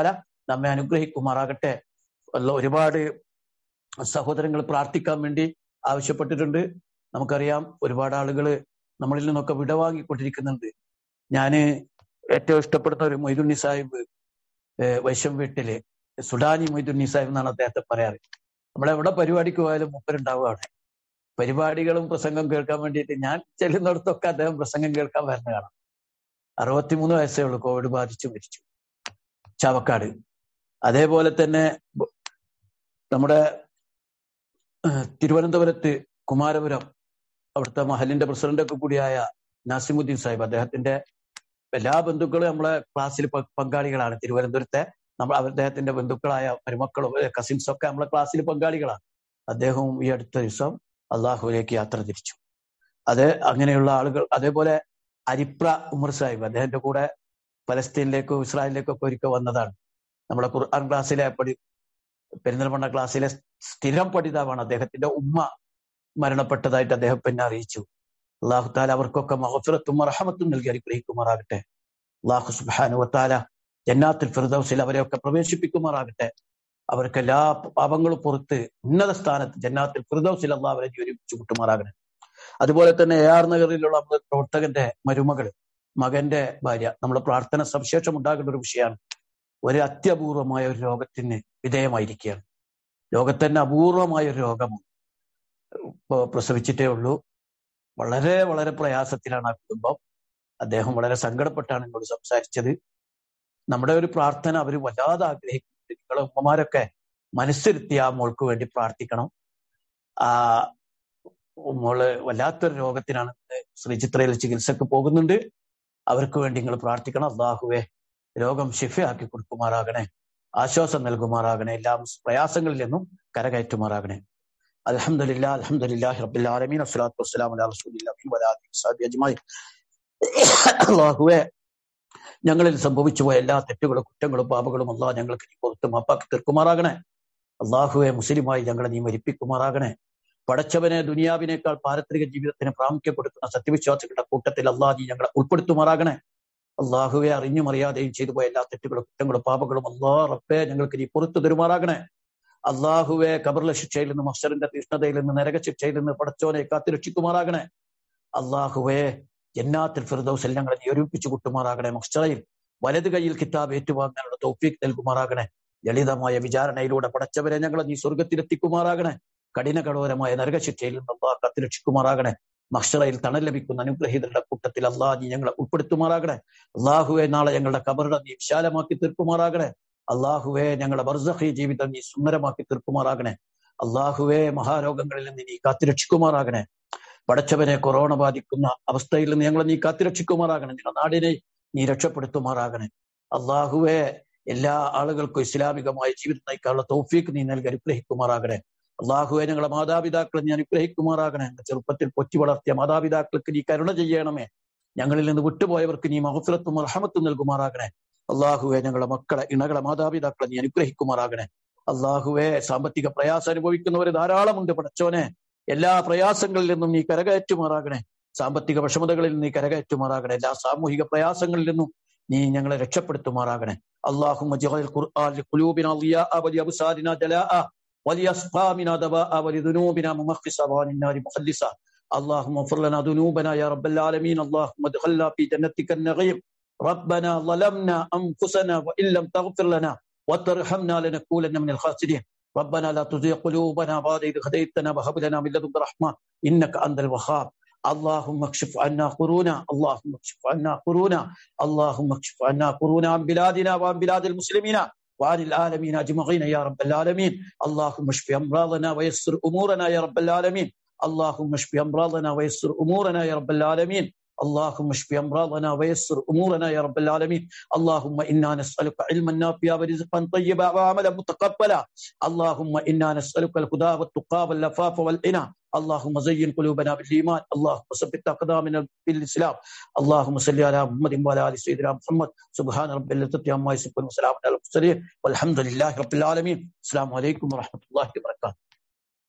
Speaker 1: നമ്മെ അനുഗ്രഹിക്കുമാറാകട്ടെ അല്ല ഒരുപാട് സഹോദരങ്ങൾ പ്രാർത്ഥിക്കാൻ വേണ്ടി ആവശ്യപ്പെട്ടിട്ടുണ്ട് നമുക്കറിയാം ഒരുപാട് ആളുകൾ നമ്മളിൽ നിന്നൊക്കെ വിടവാങ്ങിക്കൊണ്ടിരിക്കുന്നുണ്ട് ഞാന് ഏറ്റവും ഇഷ്ടപ്പെടുന്ന ഒരു മൊയ്തുണ്ണി സാഹിബ് ഏഹ് വൈശം വീട്ടില് സുഡാനി മൊയ്തുണ്ണി സാഹിബ് എന്നാണ് അദ്ദേഹത്തെ പറയാറ് നമ്മളെവിടെ പരിപാടിക്ക് പോയാലും മുപ്പരുണ്ടാവും അവിടെ പരിപാടികളും പ്രസംഗം കേൾക്കാൻ വേണ്ടിയിട്ട് ഞാൻ ചെല്ലുന്നിടത്തൊക്കെ അദ്ദേഹം പ്രസംഗം കേൾക്കാൻ വരുന്ന കാണാം അറുപത്തിമൂന്ന് വയസ്സേ ഉള്ളൂ കോവിഡ് ബാധിച്ചു മരിച്ചു ചാവക്കാട് അതേപോലെ തന്നെ ബ- നമ്മുടെ ഏഹ്, തിരുവനന്തപുരത്ത് കുമാരപുരം അവിടുത്തെ മഹലിന്റെ പ്രസിഡന്റൊക്കെ കൂടിയായ നാസിമുദ്ദീൻ സാഹിബ് അദ്ദേഹത്തിന്റെ എല്ലാ ബന്ധുക്കളും നമ്മളെ ക്ലാസ്സിൽ പ- പങ്കാളികളാണ് തിരുവനന്തപുരത്തെ നമ്മൾ അദ്ദേഹത്തിന്റെ ബന്ധുക്കളായ മരുമക്കളും കസിൻസ് ഒക്കെ നമ്മളെ ക്ലാസ്സിൽ പങ്കാളികളാണ് അദ്ദേഹവും ഈ അടുത്ത ദിവസം അള്ളാഹുവിലേക്ക് യാത്ര തിരിച്ചു അത് അങ്ങനെയുള്ള ആളുകൾ അതേപോലെ അരിപ്ര ഉമർ സാഹിബ് അദ്ദേഹത്തിന്റെ കൂടെ പലസ്തീനിലേക്കോ ഇസ്രായേലിലേക്കോ ഒക്കെ ഒരിക്കൽ വന്നതാണ് നമ്മുടെ ഖുർആൻ ക്ലാസ്സിലെ പഠി പെരിന്തൽമണ്ണ ക്ലാസ്സിലെ സ്ഥിരം പഠിതാവാണ് അദ്ദേഹത്തിന്റെ ഉമ്മ മരണപ്പെട്ടതായിട്ട് അദ്ദേഹം പിന്നെ അറിയിച്ചു അള്ളാഹു താല അവർക്കൊക്കെ മഹഫിറത്തും മറഹമത്തും നൽകി അനുഗ്രഹിക്കുമാറാകട്ടെ അള്ളാഹു സുബാനു വത്താല ജന്നാത്തിൽ ഫിർദൌസിൽ അവരെയൊക്കെ പ്രവേശിപ്പിക്കുമാറാകട്ടെ അവർക്ക് എല്ലാ പാപങ്ങളും പുറത്ത് ഉന്നത സ്ഥാനത്ത് ജന്നാത്തിൽ ഫിർദൌസിൽ അള്ളാഹ് അവരെ ഒരുമിച്ച് കൂട്ടുമാറാകണേ അതുപോലെ തന്നെ എ ആർ നഗറിലുള്ള നമ്മുടെ പ്രവർത്തകന്റെ മരുമകൾ മകന്റെ ഭാര്യ നമ്മുടെ പ്രാർത്ഥന സവിശേഷം ഉണ്ടാകേണ്ട ഒരു വിഷയമാണ് ഒരു അത്യപൂർവമായ ഒരു രോഗത്തിന് വിധേയമായിരിക്കുകയാണ് ലോകത്തന്നെ അപൂർവമായ ഒരു രോഗം ഇപ്പൊ പ്രസവിച്ചിട്ടേ ഉള്ളൂ വളരെ വളരെ പ്രയാസത്തിലാണ് ആ കുടുംബം അദ്ദേഹം വളരെ സങ്കടപ്പെട്ടാണ് എന്നോട് സംസാരിച്ചത് നമ്മുടെ ഒരു പ്രാർത്ഥന അവർ വല്ലാതെ ആഗ്രഹിക്കുന്നുണ്ട് നിങ്ങളെ ഉമ്മമാരൊക്കെ മനസ്സിരുത്തി ആ മോൾക്ക് വേണ്ടി പ്രാർത്ഥിക്കണം ആ മോള് വല്ലാത്തൊരു രോഗത്തിനാണ് ശ്രീചിത്രയിൽ ചികിത്സക്ക് പോകുന്നുണ്ട് അവർക്ക് വേണ്ടി നിങ്ങൾ പ്രാർത്ഥിക്കണം അള്ളാഹുവെ രോഗം ഷിഫയാക്കി കൊടുക്കുമാറാകണേ ആശ്വാസം നൽകുമാറാകണേ എല്ലാ പ്രയാസങ്ങളിൽ നിന്നും കരകയറ്റുമാറാകണേ അൽഹംദുലില്ലാ അൽഹംദുലില്ലാഹി റബ്ബിൽ ആലമീൻ അസ്സലാത്തു വസ്സലാമു അലാ റസൂലില്ലാഹി വഅലാ ആലിഹി വസഹ്ബിഹി അജ്മഈൻ അല്ലാഹുവേ ഞങ്ങളിൽ സംഭവിച്ചു പോയ എല്ലാ തെറ്റുകളും കുറ്റങ്ങളും പാപങ്ങളും അള്ളാഹ് ഞങ്ങൾക്ക് നീ പുറത്ത് മാപ്പാക്കി തീർക്കുമാറാകണേ അള്ളാഹുവെ മുസ്ലിമായി ഞങ്ങളെ നീ മരിപ്പിക്കുമാറാകണേ പടച്ചവനെ ദുനിയാവിനേക്കാൾ പാരത്രിക ജീവിതത്തിന് പ്രാമുഖ്യം കൊടുക്കുന്ന സത്യവിശ്വാസികളുടെ കൂട്ടത്തിൽ അള്ളാഹ് നീ ഞങ്ങളെ ഉൾപ്പെടുത്തുമാറാകണേ അള്ളാഹുവെ അറിഞ്ഞും അറിയാതെയും ചെയ്തു പോയ എല്ലാ തെറ്റുകളും കുറ്റങ്ങളും പാപങ്ങളും അള്ളാഹ് റബ്ബെ ഞങ്ങൾക്ക് നീ പുറത്തു തരുമാറാകണേ അള്ളാഹുവെ കബറിലെ ശിക്ഷയിൽ നിന്ന് മഷറിന്റെ തീഷ്ണതയിൽ നിന്ന് നരക ശിക്ഷയിൽ നിന്ന് പടച്ചോനെ കാത്തിരക്ഷിക്കുമാറാകണേ അള്ളാഹുവെ ജന്നാത്തിൽ ഫിർദൌസിൽ ഞങ്ങളെ നീ ഒരുമിപ്പിച്ചു കൂട്ടുമാറാകണേ മഷറയിൽ വലത് കൈയിൽ കിതാബ് ഏറ്റുവാങ്ങാനുള്ള തൗഫീഖ് നൽകുമാറാകണേ ലളിതമായ വിചാരണയിലൂടെ പടച്ചവരെ ഞങ്ങളെ നീ സ്വർഗത്തിലെത്തിക്കുമാറാകണേ കഠിന കഠോരമായ നരകശിക്ഷയിൽ നിന്ന് അള്ളാഹ് കാത്തിരക്ഷിക്കുമാറാകണേ മഷറയിൽ തണൽ ലഭിക്കുന്ന അനുഗ്രഹീതരുടെ കൂട്ടത്തിൽ അള്ളാഹ് നീ ഞങ്ങളെ ഉൾപ്പെടുത്തുമാറാകണേ അള്ളാഹുവെ നാളെ ഞങ്ങളുടെ കബറിടം നീ വിശാലമാക്കി തീർക്കുമാറാകണേ അള്ളാഹുവെ ഞങ്ങളുടെ ബർസഖി ജീവിതം നീ സുന്ദരമാക്കി തീർക്കുമാറാകണേ അള്ളാഹുവെ മഹാരോഗങ്ങളിൽ നിന്ന് നീ കാത്തിരക്ഷിക്കുമാറാകണേ പടച്ചവനെ കൊറോണ ബാധിക്കുന്ന അവസ്ഥയിൽ നിന്ന് ഞങ്ങളെ നീ കാത്തിരക്ഷിക്കുമാറാകണേ ഞങ്ങളുടെ നാടിനെ നീ രക്ഷപ്പെടുത്തുമാറാകണേ അള്ളാഹുവെ എല്ലാ ആളുകൾക്കും ഇസ്ലാമികമായ ജീവിതം നയിക്കാനുള്ള തൗഫീക്ക് നീ നൽകി അനുഗ്രഹിക്കുമാറാകണേ അള്ളാഹുവെ ഞങ്ങളെ മാതാപിതാക്കളെ നീ അനുഗ്രഹിക്കുമാറാകണേ ചെറുപ്പത്തിൽ പൊറ്റി വളർത്തിയ മാതാപിതാക്കൾക്ക് നീ കരുണ ചെയ്യണമേ ഞങ്ങളിൽ നിന്ന് വിട്ടുപോയവർക്ക് നീ മഹഫിറത്തും റഹമത്തും നൽകുമാറാകണേ അള്ളാഹുവെ ഞങ്ങളെ മക്കളെ ഇണകളെ മാതാപിതാക്കളെ നീ അനുഗ്രഹിക്കുമാറാകണേ അള്ളാഹുവെ സാമ്പത്തിക പ്രയാസം അനുഭവിക്കുന്നവർ ധാരാളമുണ്ട് പടച്ചോനെ എല്ലാ പ്രയാസങ്ങളിൽ നിന്നും നീ കരകയറ്റുമാറാകണേ സാമ്പത്തിക വിഷമതകളിൽ നീ കരകയറ്റുമാറാകണേ എല്ലാ സാമൂഹിക പ്രയാസങ്ങളിൽ നിന്നും നീ ഞങ്ങളെ രക്ഷപ്പെടുത്തുമാറാകണേ اللهم اجعل القرآن لقلوبنا ضياء ولأبصارنا جلاء ولأسقامنا دواء ولذنوبنا ممخصا وعن النار مخلصا اللهم اغفر لنا ذنوبنا يا رب العالمين اللهم ادخلنا في جنتك النعيم ربنا ظلمنا أنفسنا وإن لم تغفر لنا وترحمنا لنكونن من الخاسرين ربنا لا تزغ قلوبنا بعد إذ هديتنا وهب لنا من لدنك رحمة إنك أنت الوهاب اللهم اكشف عنا قرونا اللهم اكشف عنا قرونا اللهم اكشف عنا قرونا عن بلادنا وعن بلاد المسلمين وعن العالمين اجمعين يا رب العالمين اللهم اشف امراضنا ويسر امورنا يا رب العالمين اللهم اشف امراضنا ويسر امورنا يا رب العالمين اللهم اشف امراضنا ويسر امورنا يا رب العالمين اللهم انا نسالك علما نافعا ورزقا طيبا وعملا متقبلا اللهم انا نسالك الهدى والتقى واللفاف والغنى اللهم زين قلوبنا بالايمان اللهم ثبت اقدامنا بالاسلام اللهم صل على محمد وعلى ال سيدنا محمد سبحان رب العزه عما يصفون وسلام على المرسلين والحمد لله رب العالمين السلام عليكم ورحمه الله وبركاته